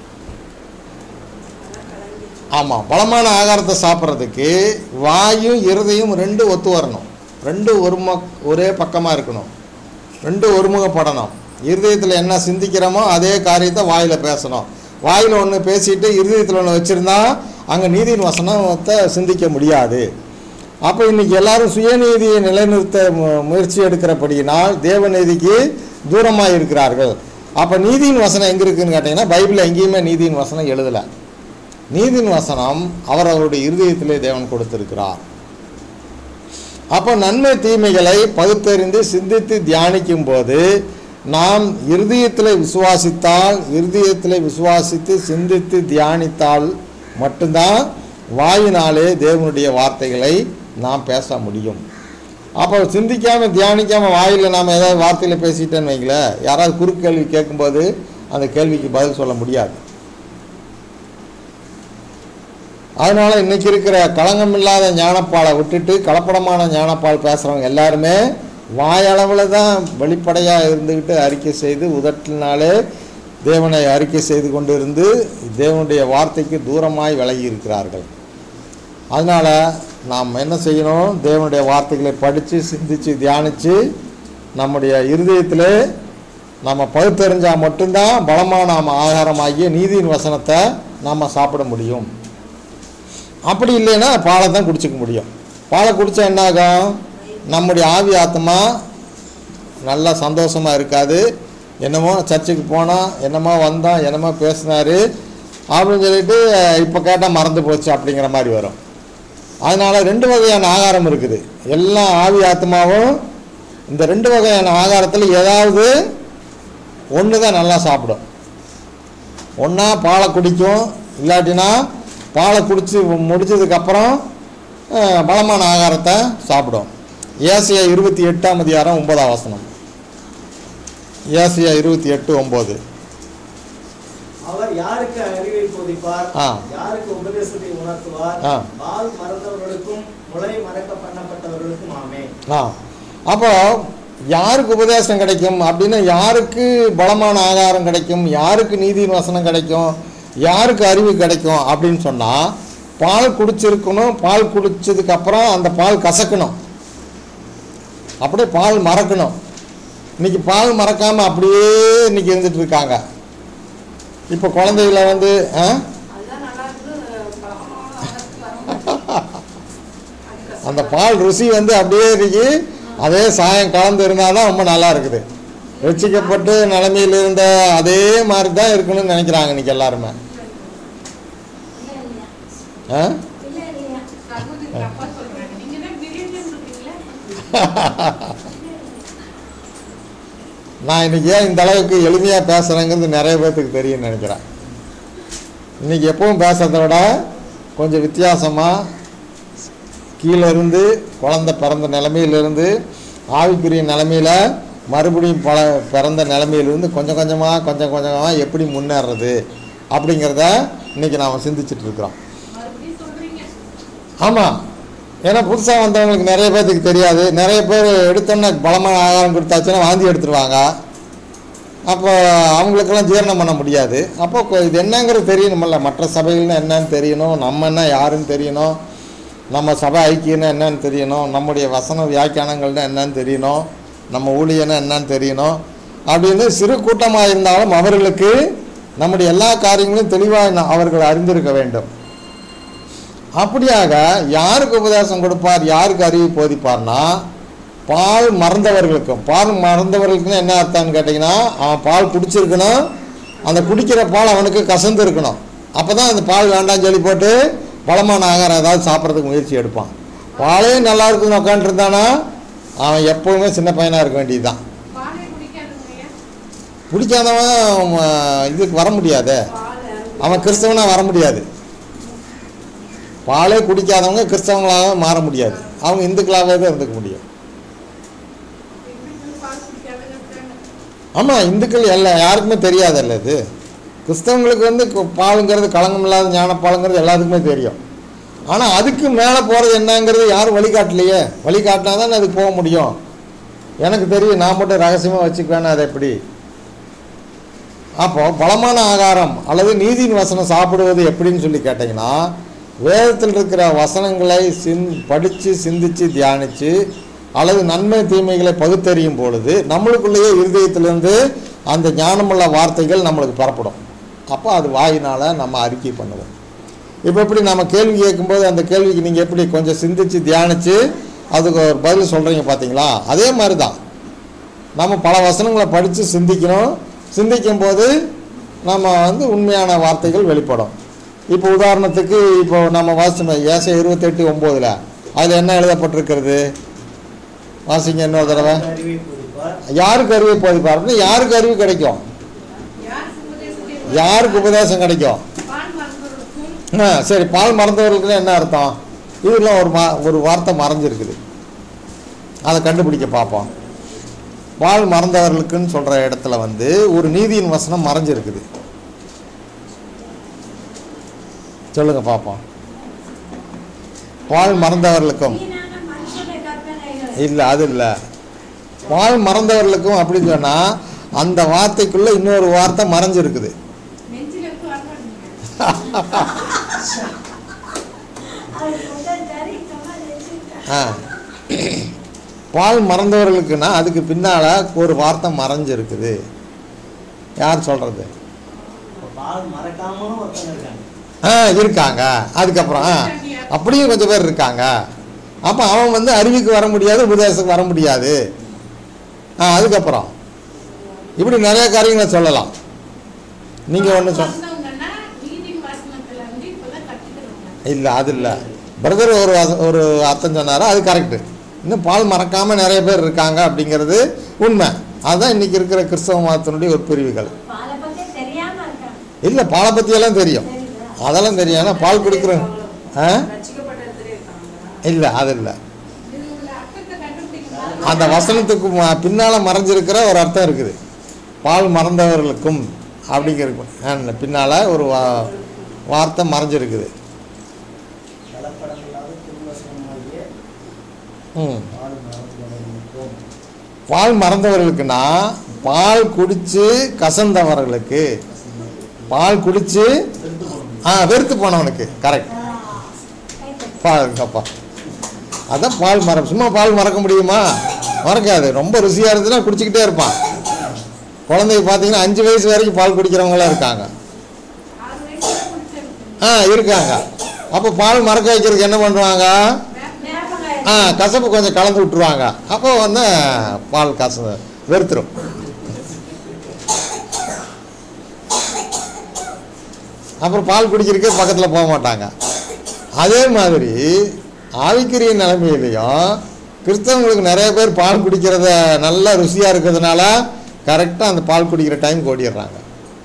ஆமாம் பலமான ஆகாரத்தை சாப்பிட்றதுக்கு வாயும் இருதையும் ரெண்டு ஒத்து வரணும் ரெண்டு ஒரும ஒரே பக்கமாக இருக்கணும் ரெண்டு ஒருமுகப்படணும் இருதயத்தில் என்ன சிந்திக்கிறோமோ அதே காரியத்தை வாயில் பேசணும் வாயில் ஒன்று பேசிட்டு இருதயத்தில் ஒன்று வச்சுருந்தா அங்கே நீதியின் வசனத்தை சிந்திக்க முடியாது அப்போ இன்னைக்கு எல்லாரும் சுயநீதியை நிலைநிறுத்த மு- முயற்சி எடுக்கிறபடியினால் தேவநீதிக்கு தூரமாக இருக்கிறார்கள் அப்போ நீதியின் வசனம் எங்கே இருக்குன்னு கேட்டிங்கன்னா பைபிளில் எங்கேயுமே நீதியின் வசனம் எழுதலை நீதியின் வசனம் அவர் அவருடைய இருதயத்திலே தேவன் கொடுத்திருக்கிறார் அப்போ நன்மை தீமைகளை பகுத்தறிந்து சிந்தித்து தியானிக்கும் போது நாம் இருதயத்தில் விசுவாசித்தால் இருதயத்தில் விசுவாசித்து சிந்தித்து தியானித்தால் மட்டும்தான் வாயினாலே தேவனுடைய வார்த்தைகளை நாம் பேச முடியும் அப்போ சிந்திக்காமல் தியானிக்காமல் வாயில் நாம் ஏதாவது வார்த்தையில் பேசிட்டேன்னு வைங்களேன் யாராவது குறுக்கேள்வி கேட்கும்போது அந்த கேள்விக்கு பதில் சொல்ல முடியாது அதனால் இன்னைக்கு இருக்கிற களங்கமில்லாத ஞானப்பாலை விட்டுட்டு கலப்படமான ஞானப்பால் பேசுகிறவங்க எல்லாருமே வாயளவில் தான் வெளிப்படையாக இருந்துக்கிட்டு அறிக்கை செய்து உதட்டினாலே தேவனை அறிக்கை செய்து கொண்டு இருந்து தேவனுடைய வார்த்தைக்கு தூரமாய் விலகி இருக்கிறார்கள் அதனால் நாம் என்ன செய்யணும் தேவனுடைய வார்த்தைகளை படித்து சிந்தித்து தியானித்து நம்முடைய இருதயத்திலே நம்ம பகுத்தறிஞ்சால் மட்டும்தான் பலமான நாம ஆகாரமாகிய நீதியின் வசனத்தை நாம் சாப்பிட முடியும் அப்படி இல்லைன்னா பாலை தான் குடிச்சிக்க முடியும் பாலை குடித்தா என்ன ஆகும் நம்முடைய ஆவி ஆத்மா நல்லா சந்தோஷமாக இருக்காது என்னமோ சர்ச்சுக்கு போனால் என்னமோ வந்தோம் என்னமோ பேசினாரு அப்படின்னு சொல்லிட்டு இப்போ கேட்டால் மறந்து போச்சு அப்படிங்கிற மாதிரி வரும் அதனால் ரெண்டு வகையான ஆகாரம் இருக்குது எல்லா ஆவி ஆத்மாவும் இந்த ரெண்டு வகையான ஆகாரத்தில் ஏதாவது ஒன்று தான் நல்லா சாப்பிடும் ஒன்றா பாலை குடிக்கும் இல்லாட்டினா பாலை குடித்து முடிச்சதுக்கப்புறம் அஹ், பலமான ஆகாரத்தை சாப்பிடும் ஏசியா இருபத்தி எட்டாம் அதிகாரம் ஒன்பதாம் வசனம் ஏசியா இருபத்தி எட்டு ஒம்பது அவர் யாருக்கு அறிவை போதிப்பார் ஆ. யாருக்கு உபதேசத்தை உணர்த்துவார் ஆ. பால் மறந்தவர்களுக்கும் முளை மறக்க பண்ணப்பட்டவர்களுக்கும் ஆமே ஆ அப்போ யாருக்கு உபதேசம் கிடைக்கும் அப்படின்னா யாருக்கு பலமான ஆகாரம் கிடைக்கும் யாருக்கு நீதியின் வசனம் கிடைக்கும் யாருக்கு அறிவு கிடைக்கும் அப்படின்னு சொன்னால் பால் குடிச்சிருக்கணும் பால் குடிச்சதுக்கப்புறம் அந்த பால் கசக்கணும் அப்படியே பால் மறக்கணும் இன்னைக்கு பால் மறக்காமல் அப்படியே இன்னைக்கு இருந்துட்டு இருக்காங்க இப்போ குழந்தைகளை வந்து ஆ அதுதான் நல்லா இருக்கு பழக்கமான ஆகாரத்துக்கு வர மாட்டேங்குது. அது கஷ்டம். அந்த பால் ருசி வந்து அப்படியே இருக்கு அதே சாயம் கலந்து இருந்தால் தான் ரொம்ப நல்லா இருக்குது ரசிக்கப்பட்டு நிலைமையில் இருந்த அதே மாதிரி தான் இருக்கணும்னு நினைக்கிறாங்க இன்னைக்கு எல்லாருமே இல்ல, இல்லையா? ஆ இல்ல, இல்லையா? சகோதரி தப்பா சொல்றாங்க. நீங்க தான் பிரியாணி இருக்கீங்களா? நான் இன்னைக்கு ஏன் இந்த அளவுக்கு எளிமையாக பேசுகிறேங்கிறது நிறைய பேர்த்துக்கு தெரியும்னு நினைக்கிறேன் இன்னைக்கு எப்பவும் பேசுறதை விட கொஞ்சம் வித்தியாசமாக கீழே இருந்து குழந்தை பிறந்த நிலமையிலிருந்து ஆவிக்குரிய நிலமையில் மறுபடியும் பல பிறந்த நிலைமையிலிருந்து கொஞ்சம் கொஞ்சமாக கொஞ்சம் கொஞ்சமாக எப்படி முன்னேறது அப்படிங்கிறத இன்றைக்கி நாம் சிந்திச்சுட்டு இருக்கிறோம் மறுபடியும் சொல்றீங்க ஆமாம் ஏன்னா புதுசாக வந்தவங்களுக்கு நிறைய பேர்த்துக்கு தெரியாது நிறைய பேர் எடுத்தோன்னே பலமான ஆகாரம் கொடுத்தாச்சுன்னா வாந்தி எடுத்துருவாங்க அப்போ அவங்களுக்கெல்லாம் ஜீரணம் பண்ண முடியாது அப்போ கொ- இது என்னங்கிறது தெரியணுமில்ல மற்ற சபைகள்னா என்னன்னு தெரியணும் நம்ம என்ன யாருன்னு தெரியணும் நம்ம சபை ஐக்கியம்னா என்னன்னு தெரியணும் நம்முடைய வசன வியாக்கியானங்கள்னா என்னன்னு தெரியணும் நம்ம ஊழியனா என்னன்னு தெரியணும் அப்படின்னு சிறு கூட்டமாக இருந்தாலும் அவர்களுக்கு நம்முடைய எல்லா காரியங்களும் தெளிவாக அவர்கள் அறிந்திருக்க வேண்டும் அப்படியாக யாருக்கு உபதேசம் கொடுப்பார் யாருக்கு அறிவு போதிப்பார்னா பால் மறந்தவர்களுக்கும் பால் மறந்தவர்களுக்குன்னு என்ன அர்த்தம்னு கேட்டிங்கன்னா அவன் பால் குடிச்சிருக்கணும் அந்த குடிக்கிற பால் அவனுக்கு கசந்து இருக்கணும் அப்போ தான் அந்த பால் வேண்டாம்னு சொல்லி போட்டு பலமான ஆகாரம் ஏதாவது சாப்பிட்றதுக்கு முயற்சி எடுப்பான் பாலே நல்லா இருக்குன்னு உட்காந்துருந்தானா அவன் எப்பவுமே சின்ன பையனாக இருக்க வேண்டியதுதான் பாலை குடிக்காதுங்க பிடிக்காதவன் அவன் இதுக்கு வர முடியாதே பால் அருந்தி- அவன் கிறிஸ்தவனாக வர முடியாது பாலே குடிக்காதவங்க கிறிஸ்தவங்களாக மாற முடியாது அவங்க இந்துக்களாகவே தான் இருந்துக்க முடியும் எப்படி பால் குடிக்காதுங்க ஆமாம் இந்துக்கள் எல்லாம் யாருக்குமே தெரியாதல்ல இது கிறிஸ்தவங்களுக்கு வந்து கு- பாலுங்கிறது களங்கம் இல்லாத ஞானப்பாலுங்கிறது எல்லாத்துக்குமே தெரியும் ஆனால் அதுக்கு மேலே போகிறது என்னங்கிறது யாரும் வழிகாட்டலையே வழிகாட்டினா தான் அதுக்கு போக முடியும் எனக்கு தெரியும் நான் மட்டும் ரகசியமாக வச்சுக்குவேன் அதை எப்படி அப்போ பலமான ஆகாரம் அல்லது நீதியின் வசனம் சாப்பிடுவது எப்படின்னு சொல்லி கேட்டிங்கன்னா வேதத்தில் இருக்கிற வசனங்களை சிந் படித்து சிந்தித்து தியானித்து அல்லது நன்மை தீமைகளை பகுத்தறியும் பொழுது நம்மளுக்குள்ளேயே இருதயத்திலிருந்து அந்த ஞானமுள்ள வார்த்தைகள் நம்மளுக்கு பெறப்படும் அப்போ அது வாயினால் நம்ம அறிக்கை பண்ணுவோம் இப்போ எப்படி நம்ம கேள்வி கேட்கும்போது அந்த கேள்விக்கு நீங்கள் எப்படி கொஞ்சம் சிந்திச்சு தியானித்து அதுக்கு ஒரு பதில் சொல்கிறீங்க பார்த்தீங்களா அதே மாதிரி தான் நம்ம பல வசனங்களை படித்து சிந்திக்கணும் சிந்திக்கும் போது நம்ம வந்து உண்மையான வார்த்தைகள் வெளிப்படும் இப்போ உதாரணத்துக்கு இப்போ நம்ம வாசிச்சோம் ஏசை இருபத்தெட்டு ஒம்போதில் அதில் என்ன எழுதப்பட்டிருக்கிறது வாசிங்க இன்னொரு தடவை அறிவை போதிப்பார் யாருக்கு அறிவு போதிப்பார் அப்படின்னா யாருக்கு அறிவு கிடைக்கும் யாருக்கு உபதேசத்தை யாருக்கு உபதேசம் கிடைக்கும் பால் மறந்தவர்களுக்கும் ஆ சரி பால் மறந்தவர்களுக்குன்னு என்ன அர்த்தம் இதில் ஒரு மா ஒரு வார்த்தை மறைஞ்சிருக்குது அதை கண்டுபிடிக்க பார்ப்போம் பால் மறந்தவர்களுக்குன்னு சொல்கிற இடத்துல வந்து ஒரு நீதியின் வசனம் மறைஞ்சிருக்குது சொல்லுங்க பார்ப்போம் பால் மறந்தவர்களுக்கும் வீணான மனுஷனுடைய கற்பனைகள் இல்லை அது இல்லை பால் மறந்தவர்களுக்கும் அப்படின்னு சொன்னால் அந்த வார்த்தைக்குள்ளே இன்னொரு வார்த்தை மறைஞ்சிருக்குது நெஞ்சில் இருக்கு வரமாட்டீங்க அது முதல் சரி சொன்னா வச்சிருக்கேன் ஆ பால் மறந்தவர்களுக்குன்னா அதுக்கு பின்னால் ஒரு வார்த்தை மறைஞ்சிருக்குது யார் சொல்கிறது இப்ப பால் மறக்காமலும் ஒருத்தங்க இருக்காங்க ஆ இருக்காங்க அதுக்கப்புறம் ஆ, அப்படியும் கொஞ்சம் பேர் இருக்காங்க அப்போ அவன் வந்து அறிவுக்கு வர முடியாது உபதேசத்துக்கு வர முடியாது ஆ அதுக்கப்புறம் இப்படி நிறைய காரியங்களை சொல்லலாம் நீங்கள் ஒன்று சொல் வந்தவங்கன்னா நீதியின் வாசனத்துல வந்து இப்பதான் கற்றுக்கிறவங்க இல்லை அது இல்லை பிரதர் ஒரு வச- ஒரு அர்த்தம் சொன்னார் அது கரெக்டு இன்னும் பால் மறக்காமல் நிறைய பேர் இருக்காங்க அப்படிங்கிறது உண்மை அதுதான் இன்றைக்கி இருக்கிற கிறிஸ்தவ மதத்தினுடைய ஒரு பிரிவுகள் பாலை பத்தி தெரியாம இருக்கான் இல்லை பாலை பற்றியெல்லாம் தெரியும் தெரியுதா அதெல்லாம் தெரியும் ஏன்னா பால் குடிக்கிறோம் ஆ ரட்சிக்கப்பட்ட இடத்துல இருக்காங்களா இல்லை அது இல்லை இது உள்ள அர்த்தத்தை கண்டுபிடிக்கணும் அந்த வசனத்துக்கு ம- பின்னால மறைஞ்சிருக்கிற ஒரு அர்த்தம் இருக்குது பால் மறந்தவர்களுக்கும் அப்படிங்கிற பின்னால ஒரு வா வார்த்தை மறைஞ்சிருக்குது கலப்படமில்லாத திருவசனமாகிய ம் பால் மறந்தவர்களுக்கும் பால் மறந்தவர்களுக்குன்னா பால் குடிச்சு கசந்தவர்களுக்கு பால் குடிச்சு ஆ வெறுத்து போனவனுக்கு கரெக்ட் பாருங்கப்பா அதான் பால் மரம் சும்மா பால் மறக்க முடியுமா மறக்காது ரொம்ப ருசியாக இருந்துச்சுன்னா குடிச்சிக்கிட்டே இருப்பான் குழந்தைக்கு பார்த்தீங்கன்னா அஞ்சு வயசு வரைக்கும் பால் குடிக்கிறவங்களாம் இருக்காங்க ஆறு வயசுல குடிச்சிருக்கு ஆ இருக்காங்க அப்போ பால் மறக்க வைக்கிறதுக்கு என்ன பண்ணுவாங்க ஞாபகம் ஆ கசப்பு கொஞ்சம் கலந்து விட்டுருவாங்க அப்போ வந்து பால் கச வெறுத்துரும் அப்புறம் பால் குடிக்கிறதுக்கே பக்கத்தில் போக மாட்டாங்க அதே மாதிரி ஆவிக்குரிய நிலைமையிலையும் கிறிஸ்தவங்களுக்கு நிறைய பேர் பால் குடிக்கிறத நல்லா ருசியாக இருக்கிறதுனால கரெக்டாக அந்த பால் குடிக்கிற டைம் ஓடிடுறாங்க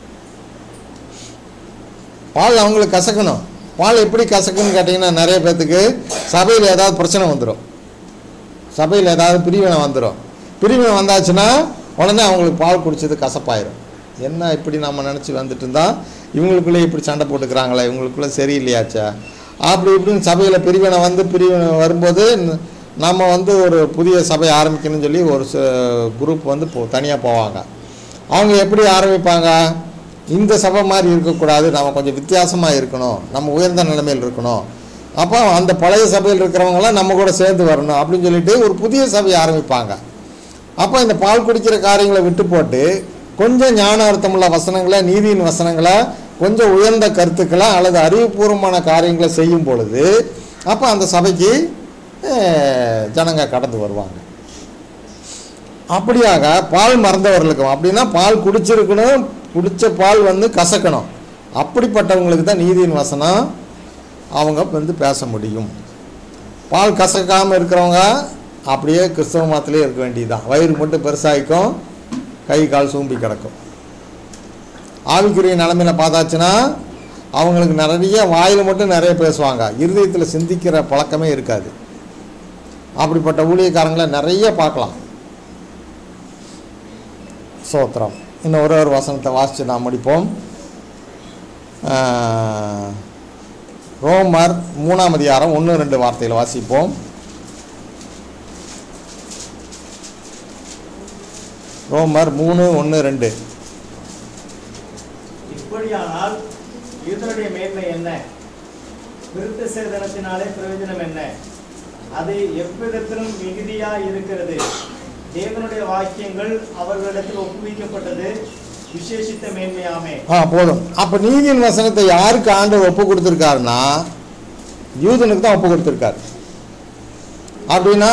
பால் அவங்களுக்கு கசக்கணும் பால் எப்படி கசக்குன்னு கேட்டிங்கன்னா நிறைய பேர்த்துக்கு சபையில் ஏதாவது பிரச்சனை வந்துடும் சபையில் ஏதாவது பிரிவினை வந்துடும் பிரிவினை வந்தாச்சுன்னா உடனே அவங்களுக்கு பால் குடிச்சது கசப்பாயிரும் என்ன இப்படி நம்ம நினச்சி வந்துட்டு இருந்தா இவங்களுக்குள்ளே இப்படி சண்டை போட்டுக்கிறாங்களே இவங்களுக்குள்ளே சரியில்லையாச்சா அப்படி இப்படின்னு சபையில் பிரிவினை வந்து பிரிவினை வரும்போது ந- நம்ம வந்து ஒரு புதிய சபை ஆரம்பிக்கணும்னு சொல்லி ஒரு குரூப் வந்து போ தனியாக போவாங்க அவங்க எப்படி ஆரம்பிப்பாங்க இந்த சபை மாதிரி இருக்கக்கூடாது நம்ம கொஞ்சம் வித்தியாசமாக இருக்கணும் நம்ம உயர்ந்த நிலைமையில் இருக்கணும் அப்போ அந்த பழைய சபையில் இருக்கிறவங்களாம் நம்ம கூட சேர்ந்து வரணும் அப்படின்னு சொல்லிட்டு ஒரு புதிய சபையை ஆரம்பிப்பாங்க அப்போ இந்த பால் குடிக்கிற காரியங்களை விட்டு போட்டு கொஞ்சம் ஞான அர்த்தமுள்ள வசனங்களை நீதியின் வசனங்களை கொஞ்சம் உயர்ந்த கருத்துக்களை அல்லது அறிவுபூர்வமான காரியங்களை செய்யும் பொழுது அப்போ அந்த சபைக்கு அஹ், ஜனங்க கடந்து வருவாங்க அப்படியாக பால் மறந்தவர்களுக்கும் அப்படின்னா பால் குடிச்சிருக்கணும் குடிச்ச பால் வந்து கசக்கணும் அப்படிப்பட்டவங்களுக்கு தான் நீதியின் வசனம் அவங்க வந்து பேச முடியும் பால் கசக்காமல் இருக்கிறவங்க அப்படியே கிறிஸ்தவ மதத்திலே இருக்க வேண்டியதுதான் வயிறு மட்டும் பெருசாகிக்கும் கை கால் சூம்பி கிடக்கும் ஆவிக்குரிய நிலமையில பார்த்தாச்சுன்னா அவங்களுக்கு நிறைய வாயில் மட்டும் நிறைய பேசுவாங்க இருதயத்தில் சிந்திக்கிற பழக்கமே இருக்காது அப்படிப்பட்ட ஊழியக்காரங்களை நிறைய பார்க்கலாம் சோத்திரம் இன்னும் ஒரு ஒரு வசனத்தை வாசித்து நாம் முடிப்போம் ஆஹ், ரோமர் மூணாம் அதிகாரம் ஒன்று ரெண்டு வார்த்தையில் வாசிப்போம் ரோமர் மூணு ஒன்று ரெண்டு இப்படியானால் யூதனுடைய மேன்மை என்ன விருத்த சேதனத்தினாலே பிரயோஜனம் என்ன அது எவ்விதத்திலும் மிகுதியா இருக்கிறது தேவனுடைய வாக்கியங்கள் அவர்களிடத்தில் ஒப்புவிக்கப்பட்டது விசேஷித்த மேன்மையாமே ஆ போதும் அப்போ நீதியின் வசனத்தை யாருக்கு ஆண்டவர் ஒப்பு கொடுத்துருக்காருன்னா யூதனுக்கு தான் ஒப்பு கொடுத்துருக்காரு அப்படின்னா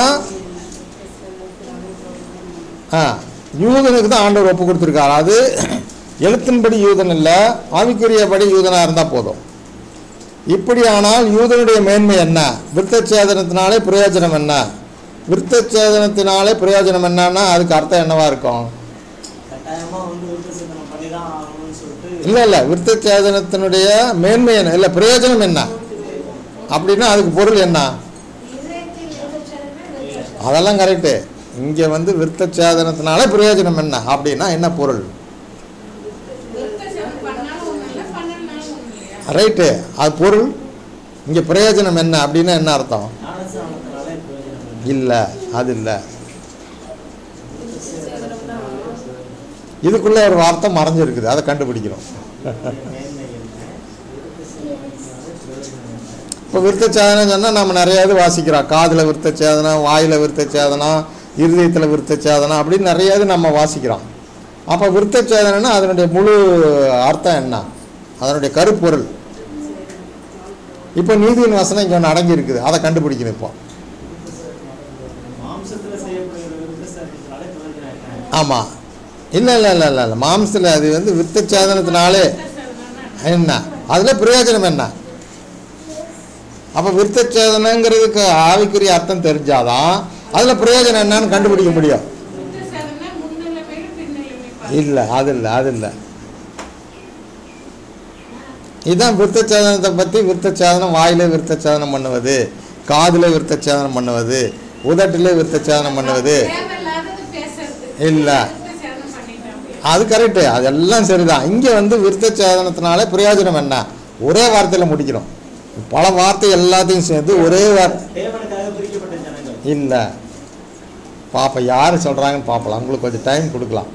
ஆ யூதனுக்கு தான் ஆண்டவர் ஒப்பு கொடுத்துருக்காரு அது எழுத்தின்படி யூதன் இல்லை ஆவிக்குரியபடி யூதனாக இருந்தால் போதும் இப்படியானால் யூதனுடைய மேன்மை என்ன விருத்தச்சேதனத்தினாலே பிரயோஜனம் என்ன விருத்தச்சேதனத்தினாலே பிரயோஜனம் என்னன்னா அதுக்கு அர்த்தம் என்னவா இருக்கும் கட்டாயமா வந்து விருத்த சேதனம் பண்ணி தான் ஆகணும்னு சொல்லிட்டு இல்லை இல்லை விருத்தச்சேதனத்தினுடைய மேன்மை என்ன இல்லை பிரயோஜனம் என்ன அப்படின்னா அதுக்கு பொருள் என்ன இதயத்தில் விருத்தச்சேதனமே விருத்தச்சேதனம். அதெல்லாம் கரெக்டு இங்கே வந்து விருத்தச்சேதனத்தினால பிரயோஜனம் என்ன அப்படின்னா என்ன பொருள் விருத்தசேதனம் பண்ணாலும் ஒண்ணும் இல்லை, பண்ணலைனாலும் ஒண்ணும் இல்லையா? ரைட்டு அது பொருள் இங்கே பிரயோஜனம் என்ன அப்படின்னா என்ன அர்த்தம் ஞானஸ்நானத்தினாலே பிரயோஜனம் இல்லை. இல்லை அது இல்லை இதுக்குள்ளே ஒரு வார்த்தை மறைஞ்சிருக்குது அதை கண்டுபிடிக்கணும் மேன்மை என்ன விருத்த சேதனத்தினாலே பிரயோஜனம் என்ன இப்போ விருத்தச்சேதனம் சொன்னால் நம்ம நிறைய இது வாசிக்கிறோம் காதில் விருத்தச்சேதனம் வாயில் விருத்தச்சேதனம் இருதயத்தில் விருத்தச்சேதனம் அப்படின்னு நிறைய இது நம்ம வாசிக்கிறோம் அப்போ விருத்தச்சேதனம்னா அதனுடைய முழு அர்த்தம் என்ன அதனுடைய கருப்பொருள் இப்போ நீதியின் வசனம் இங்கே ஒன்று அடங்கி இருக்குது அதை கண்டுபிடிக்கணும் இப்போ மாம்சத்துல செய்யப்படுகிற விருத்த சேதனத்தினாலே பிரயோஜனம் என்ன ஆமாம் இல்லை இல்லை இல்லை இல்லை இல்லை மாம்சத்தில் அது வந்து விருத்தச்சேதனத்தினாலே விருத்தசேதனம்னா என்ன அதில் பிரயோஜனம் என்ன அப்போ விருத்தச்சேதனங்கிறதுக்கு ஆவிக்குரிய அர்த்தம் தெரிஞ்சாதான் அதில் பிரயோஜனம் என்னன்னு கண்டுபிடிக்க முடியும் விருத்தசேதனம்னா முன்னிலைமையும் பின்னிலைமையும் இல்லை அது இல்லை அது இல்லை இதுதான் விருத்தச்சேதனத்தை பற்றி விருத்தச்சேதனம் வாயிலே விருத்தச்சேதனம் பண்ணுவது காதில் விருத்தச்சேதனம் பண்ணுவது உதட்டிலே விருத்தச்சேதனம் பண்ணுவது தேவையில்லாதது பேசுறது. இல்ல. விருத்தசேதனம் பண்ணிட்டேன் அப்படி. அது கரெக்டு அதெல்லாம் சரிதான் இங்கே வந்து விருத்தச்சேதனத்தினால பிரயோஜனம் என்ன ஒரே வார்த்தையில் முடிக்கிறோம் பல வார்த்தை எல்லாத்தையும் சேர்ந்து ஒரே வார்த்தை தேவனுக்காக பிரிக்கப்பட்ட ஜனங்கள் இல்லை பாப்பா யார் சொல்கிறாங்கன்னு பார்ப்பலாம் உங்களுக்கு கொஞ்சம் டைம் கொடுக்கலாம்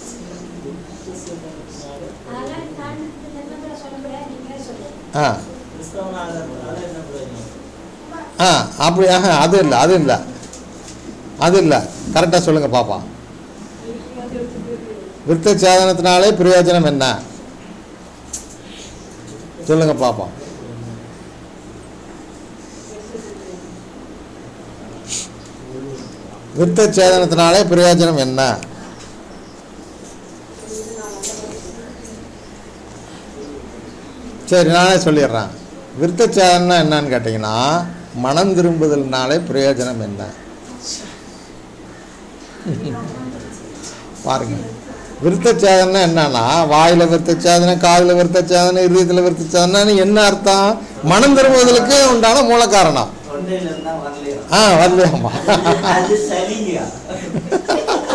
அதெல்லாம் நான் இந்த நிமிடத்துல சொல்ல முடியாது நீங்களே சொல்லுங்க ஆ கிறிஸ்தவனாக இருப்பதால என்ன பிரயோஜனம் ஆ அப்படி ஆஹா அது இல்லை அது இல்லை அது இல்லை கரெக்டாக சொல்லுங்கள் பாப்பா விருத்த சேதனத்தினாலே பிரயோஜனம் என்ன சொல்லுங்க பாப்பா விருத்த சேதனத்தினாலே பிரயோஜனம் என்ன சரி நானே சொல்லிடுறேன் விருத்த சேதனம்னா என்னன்னு கேட்டிங்கன்னா மனம் திரும்புதல்னாலே பிரயோஜனம் என்ன பாருங்க விருத்த சேதனை என்னன்னா வாயில விருத்த சேதனை காதில் விருத்த சேதனை இருதயத்தில் விருத்த சேதனை என்ன அர்த்தம் மனம் திரும்புவதற்கு உண்டான மூல காரணம் தொண்டையில இருந்தா வரலையா ஆ வரலையாம்மா அது சரிங்க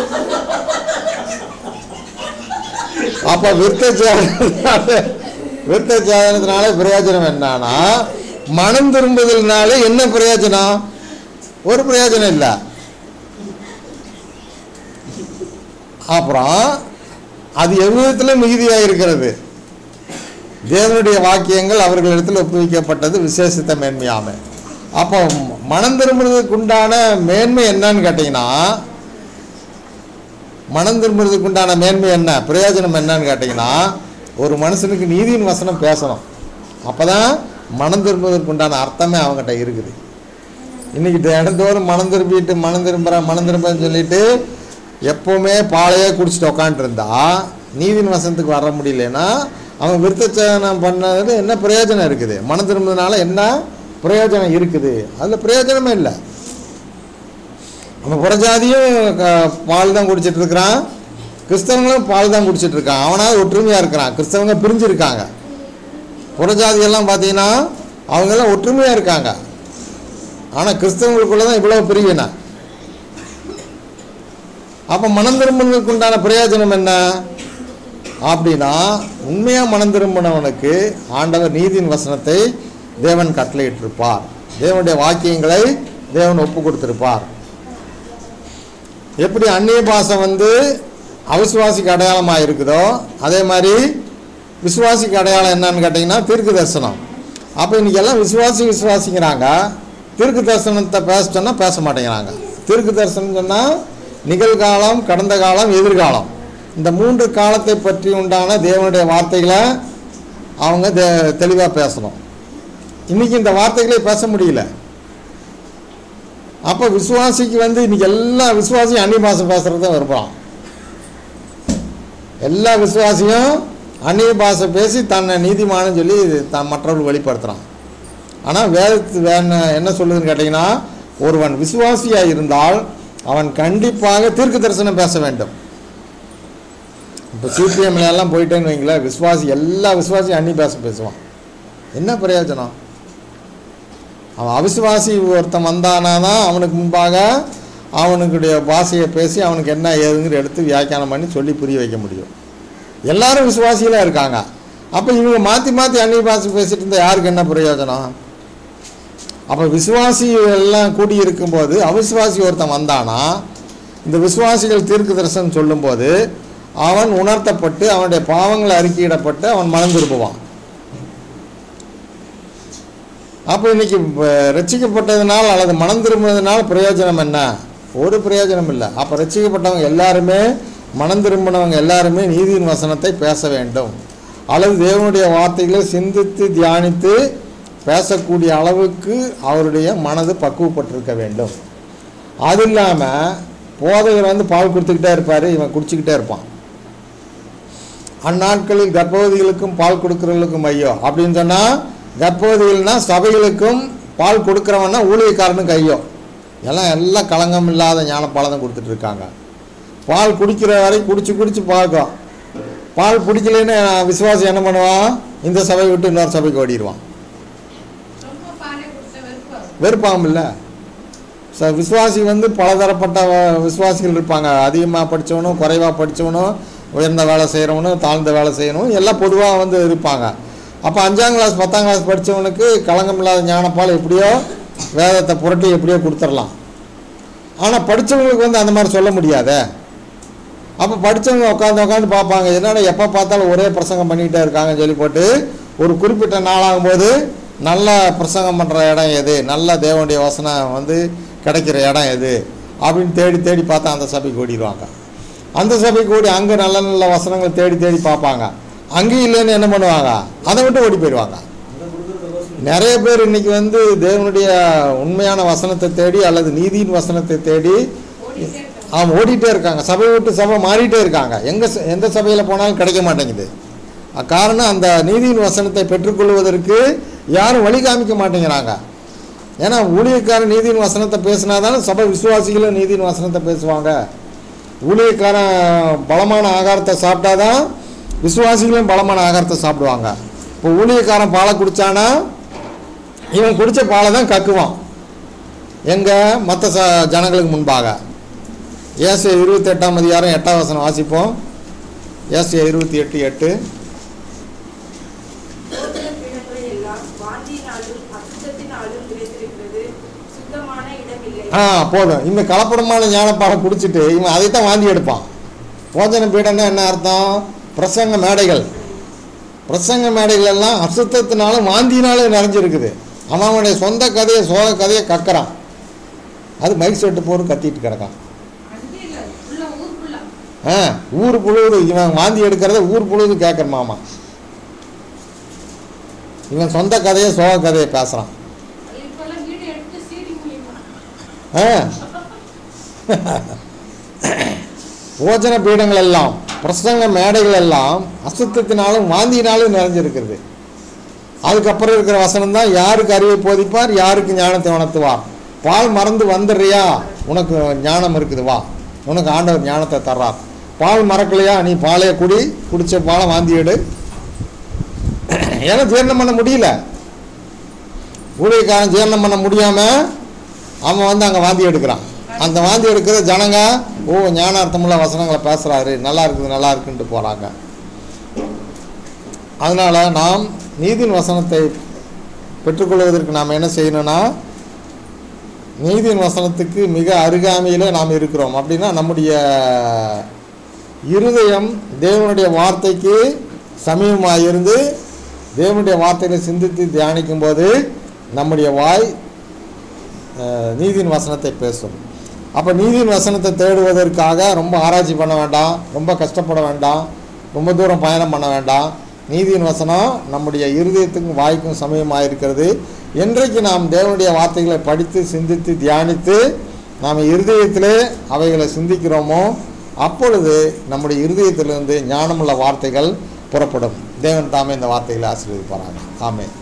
அப்போ விருத்த சேதனத்தினால விருத்த சேதனத்தினால பிரயோஜனம் என்னன்னா மனம் திரும்புதல்னால என்ன பிரயோஜனம் ஒரு பிரயோஜனம் இல்லை அப்புறம் அது எவ்விதத்திலும் மிகுதியாக இருக்கிறது தேவனுடைய வாக்கியங்கள் அவர்களிடத்தில் ஒப்புவிக்கப்பட்டது விசேஷித்த மேன்மையாமை அப்போ மனம் திரும்புறதுக்கு உண்டான மேன்மை என்னன்னு கேட்டிங்கன்னா மனம் திரும்புறதுக்கு உண்டான மேன்மை என்ன பிரயோஜனம் என்னன்னு கேட்டிங்கன்னா ஒரு மனுஷனுக்கு நீதியின் வசனம் பேசணும் அப்போ தான் மனம் திரும்புவதற்கு உண்டான அர்த்தமே அவங்ககிட்ட இருக்குது இன்றைக்கி இடந்தோறும் மனம் திரும்பிட்டு மனம் திரும்புகிறேன் மனம் திரும்புறேன்னு சொல்லிட்டு எப்போவுமே பாலையே குடிச்சிட்டு உக்காண்ட்ருந்தா நீதியின் வசனத்துக்கு வர முடியலன்னா அவன் விருத்தச்சேதனம் பண்ணது என்ன பிரயோஜனம் இருக்குது மனம் திரும்புறதுனால என்ன பிரயோஜனம் இருக்குது அதில் பிரயோஜனமே இல்லை அவன் புறஜாதியும் க- பால் தான் குடிச்சிட்டு இருக்கிறான் கிறிஸ்தவங்களும் பால் தான் குடிச்சிட்டு இருக்கான் அவனாவது ஒற்றுமையாக இருக்கிறான் கிறிஸ்தவங்க பிரிஞ்சிருக்காங்க புறஜாதியெல்லாம் பார்த்தீங்கன்னா அவங்கெல்லாம் ஒற்றுமையாக இருக்காங்க ஆனால் கிறிஸ்தவங்களுக்குள்ள தான் இவ்வளோ பிரிவினை அப்போ மனம் திரும்புவதற்கு உண்டான பிரயோஜனம் என்ன அப்படின்னா உண்மையாக மனம் திரும்பினவனுக்கு ஆண்டவர் நீதியின் வசனத்தை தேவன் கட்டளையிட்டிருப்பார் தேவனுடைய வாக்கியங்களை தேவன் ஒப்பு கொடுத்திருப்பார் எப்படி அந்நிய பாசை வந்து அவிசுவாசிக்கு அடையாளமாக இருக்குதோ அதே மாதிரி விசுவாசிக்கு அடையாளம் என்னன்னு கேட்டிங்கன்னா தீர்க்க தரிசனம் அப்போ இன்னைக்கு எல்லாம் விசுவாசி விசுவாசிங்கிறாங்க தீர்க்க தரிசனத்தை பேச சொன்னால் பேச மாட்டேங்கிறாங்க தீர்க்க தரிசனம் சொன்னால் நிகழ்காலம் கடந்த காலம் எதிர்காலம் இந்த மூன்று காலத்தை பற்றி உண்டான தேவனுடைய வார்த்தைகளை அவங்க தே தெளிவாக பேசணும் இன்னைக்கு இந்த வார்த்தைகளை பேச முடியல அப்போ விசுவாசிக்கு வந்து இன்னைக்கு எல்லா விசுவாசியும் அந்நிய பாஷை பேசுகிறத விரும்பலாம் எல்லா விசுவாசியும் அந்நிய பாஷை பேசி தன்னை நீதிமான்னு சொல்லி தான் மற்றவர்கள் வெளிப்படுத்துகிறான் ஆனால் வேதத்து வேண என்ன சொல்லுதுன்னு கேட்டிங்கன்னா ஒருவன் விசுவாசியாக இருந்தால் அவன் கண்டிப்பாக தீர்க்க தரிசனம் பேச வேண்டும் இப்போ சிபிஎம்ல எல்லாம் போயிட்டேன்னு வைங்களேன் விசுவாசி எல்லா விசுவாசியும் அன்னி பேச பேசுவான் என்ன பிரயோஜனம் அவன் அவிசுவாசி ஒருத்தன் வந்தானா தான் அவனுக்கு முன்பாக அவனுக்குடைய பாஷையை பேசி அவனுக்கு என்ன ஏதுங்கிற எடுத்து வியாக்கியானம் பண்ணி சொல்லி புரிய வைக்க முடியும் எல்லாரும் விசுவாசிகளாக இருக்காங்க அப்போ இவங்க மாற்றி மாற்றி அந்நிய பாஷை பேசிட்டு இருந்தால் யாருக்கு என்ன பிரயோஜனம் அப்போ விசுவாசி எல்லாம் கூடி இருக்கும்போது அவிசுவாசி ஒருத்தன் வந்தானா இந்த விசுவாசிகள் தீர்க்க தரிசனம் சொல்லும்போது அவன் உணர்த்தப்பட்டு அவனுடைய பாவங்கள் அறிக்கையிடப்பட்டு அவன் மனம் திரும்புவான் அப்போ இன்னைக்கு ப- ரட்சிக்கப்பட்டதுனால் அல்லது மனம் திரும்பினதுனால பிரயோஜனம் என்ன ஒரு பிரயோஜனம் இல்லை அப்போ ரட்சிக்கப்பட்டவங்க எல்லாருமே மனம் திரும்பினவங்க எல்லாருமே நீதியின் வசனத்தை பேச வேண்டும் அல்லது தேவனுடைய வார்த்தைகளை சிந்தித்து தியானித்து பேசக்கூடிய அளவுக்கு அவருடைய மனது பக்குவப்பட்டிருக்க வேண்டும் அது இல்லாமல் போதையர் வந்து பால் கொடுத்துக்கிட்டே இருப்பார் இவன் குடிச்சிக்கிட்டே இருப்பான் அந்நாட்களில் கர்ப்பவதிகளுக்கும் பால் கொடுக்கிறவர்களுக்கும் ஐயோ அப்படின்னு சொன்னால் கர்ப்பவதிகள்னா சபைகளுக்கும் பால் கொடுக்குறவன்னா ஊழியக்காரனுக்கு ஐயோ எல்லாம் எல்லாம் களங்கம் இல்லாத ஞானப்பால் தான் கொடுத்துட்டு இருக்காங்க பால் குடிக்கிற வரை குடிச்சு குடிச்சு பார்க்கும் பால் பிடிக்கலன்னு விசுவாசி என்ன பண்ணுவான் இந்த சபை விட்டு இன்னொரு சபைக்கு ஓடிடுவான் ரொம்ப பானை குடிச்ச வெறுப்பு வெறுப்பாகும் இல்லை ச விசுவாசி வந்து பலதரப்பட்ட வ- விசுவாசிகள் இருப்பாங்க அதிகமாக படித்தவனும் குறைவாக படித்தவனும் உயர்ந்த வேலை செய்கிறவனும் தாழ்ந்த வேலை செய்யணும் எல்லாம் பொதுவாக வந்து இருப்பாங்க அப்போ அஞ்சாம் கிளாஸ் பத்தாம் கிளாஸ் படித்தவனுக்கு களங்கம் இல்லாத ஞானப்பால் எப்படியோ வேதத்தை புரட்டி எப்படியோ கொடுத்துடலாம் ஆனால் படித்தவங்களுக்கு வந்து அந்த மாதிரி சொல்ல முடியாதே அப்போ படித்தவங்க உட்காந்து உட்காந்து பார்ப்பாங்க என்னடா எப்போ பார்த்தாலும் ஒரே பிரசங்கம் பண்ணிக்கிட்டே இருக்காங்கன்னு சொல்லி போட்டு ஒரு குறிப்பிட்ட நாளாகும்போது நல்ல பிரசங்கம் பண்ணுற இடம் எது நல்ல தேவனுடைய வசனம் வந்து கிடைக்கிற இடம் எது அப்படின்னு தேடி தேடி பார்த்தா அந்த சபைக்கு ஓடிடுவாங்க அந்த சபைக்கு ஓடி அங்கே நல்ல நல்ல வசனங்களை தேடி தேடி பார்ப்பாங்க அங்கேயும் இல்லைன்னு என்ன பண்ணுவாங்க அதை விட்டு ஓடி போயிடுவாங்க அங்கே கொடுக்குறதுக்கோசம் நிறைய பேர் இன்னைக்கு வந்து தேவனுடைய உண்மையான வசனத்தை தேடி அல்லது நீதியின் வசனத்தை தேடி ஓடிட்டே இருக்காங்க ஆமாம் ஓடிட்டே இருக்காங்க சபை விட்டு சபை மாறிட்டே இருக்காங்க எங்கே எந்த சபையில் போனாலும் கிடைக்க மாட்டேங்குது அ- காரணம் அந்த நீதியின் வசனத்தை பெற்றுக்கொள்வதற்கு யாரும் வழி காமிக்க மாட்டேங்கிறாங்க ஏன்னா ஊழியக்காரன் நீதியின் வசனத்தை பேசினா தானே சபை விசுவாசிகளும் நீதியின் வசனத்தை பேசுவாங்க ஊழியக்காரன் பலமான ஆகாரத்தை சாப்பிட்டாதான் விசுவாசிகளும் பலமான ஆகாரத்தை சாப்பிடுவாங்க இப்போ ஊழியக்காரன் பாலை குடித்தானா இவன் குடித்த பாலை தான் கக்குவான் எங்கே மற்ற ச ஜனங்களுக்கு முன்பாக ஏசு இருபத்தெட்டாம் அதிகாரம் எட்டாம் வசனம் வாசிப்போம் ஏசியா இருபத்தி எட்டு எட்டு போஜன பீடங்களை எல்லாம் வாந்தியினாலும் அசுத்தத்தினாலும் நிறைந்திருக்கிறது சுத்தமான இடமில்லை ஆ போதும் இந்த கலப்படமான ஞானப்பாடம் குடிச்சிட்டு இவன் அதைத்தான் வாந்தி எடுப்பான் போஜன பீடம்னா என்ன அர்த்தம் பிரசங்க மேடைகள் பிரசங்க மேடைகள் எல்லாம் அசுத்தத்தினாலும் வாந்தினாலும் நிறைஞ்சிருக்குது அவன் அவனுடைய சொந்த கதையை சோக கதையை கக்கறான் அது மைக் செட்டு போட்டு கத்திட்டு கிடக்கான் அங்கே இல்லை ஃபுல்லா ஊர் ஃபுல்லா ஆ ஊர் புழுவுது இவன் வாந்தி எடுக்கிறத ஊர் புழுவுது கேட்குற மாமா இவன் சொந்த கதையை சோக கதையை பேசுகிறான் இப்பெல்லாம் வீடு எடுத்து சீடி மூலியமா ஆ போஜன பீடங்கள் எல்லாம் பிரசங்க மேடைகள் எல்லாம் அசுத்தத்தினாலும் வாந்தியினாலும் நிறைஞ்சிருக்கிறது அதுக்கப்புறம் இருக்கிற வசனம் தான் யாருக்கு அறிவை போதிப்பார் யாருக்கு ஞானத்தை உணர்த்துவார் பால் மறந்து வந்துடுறியா உனக்கு ஞானம் இருக்குது வா உனக்கு ஆண்டவர் ஞானத்தை தர்றார் பால் மறக்கலையா நீ பாலையை குடி குடிச்ச பாலை வாந்தி எடு ஏன்னா ஜீரணம் பண்ண முடியல ஊழியக்காரன் ஜீரணம் பண்ண முடியாம அவன் வந்து அங்கே வாந்தி எடுக்கிறான் அந்த வாந்தி எடுக்கிற ஜனங்க ஓ ஞானார்த்தமுள்ள வசனங்களை பேசுகிறாரு நல்லா இருக்குது நல்லா இருக்குன்ட்டு போகிறாங்க அதனால் நாம் நீதியின் வசனத்தை பெற்றுக்கொள்வதற்கு நாம் என்ன செய்யணும்னா நீதியின் வசனத்துக்கு மிக அருகாமையில் நாம் இருக்கிறோம் அப்படின்னா நம்முடைய இருதயம் தேவனுடைய வார்த்தைக்கு சமீபமாக இருந்து தேவனுடைய வார்த்தைகளை சிந்தித்து தியானிக்கும் போது நம்முடைய வாய் அஹ், நீதியின் வசனத்தை பேசும் அப்போ நீதியின் வசனத்தை தேடுவதற்காக ரொம்ப ஆராய்ச்சி பண்ண வேண்டாம் ரொம்ப கஷ்டப்பட வேண்டாம் ரொம்ப தூரம் பயணம் பண்ண வேண்டாம் நீதியின் வசனம் நம்முடைய இருதயத்துக்கும் வாய்க்கும் சமயமாக இருக்கிறது என்றைக்கு நாம் தேவனுடைய வார்த்தைகளை படித்து சிந்தித்து தியானித்து நாம் இருதயத்திலே அவைகளை சிந்திக்கிறோமோ அப்பொழுது நம்முடைய இருதயத்திலிருந்து ஞானமுள்ள வார்த்தைகள் புறப்படும் தேவன் தாமே இந்த வார்த்தைகளை ஆசீர்வதிப்பாராங்க ஆமென்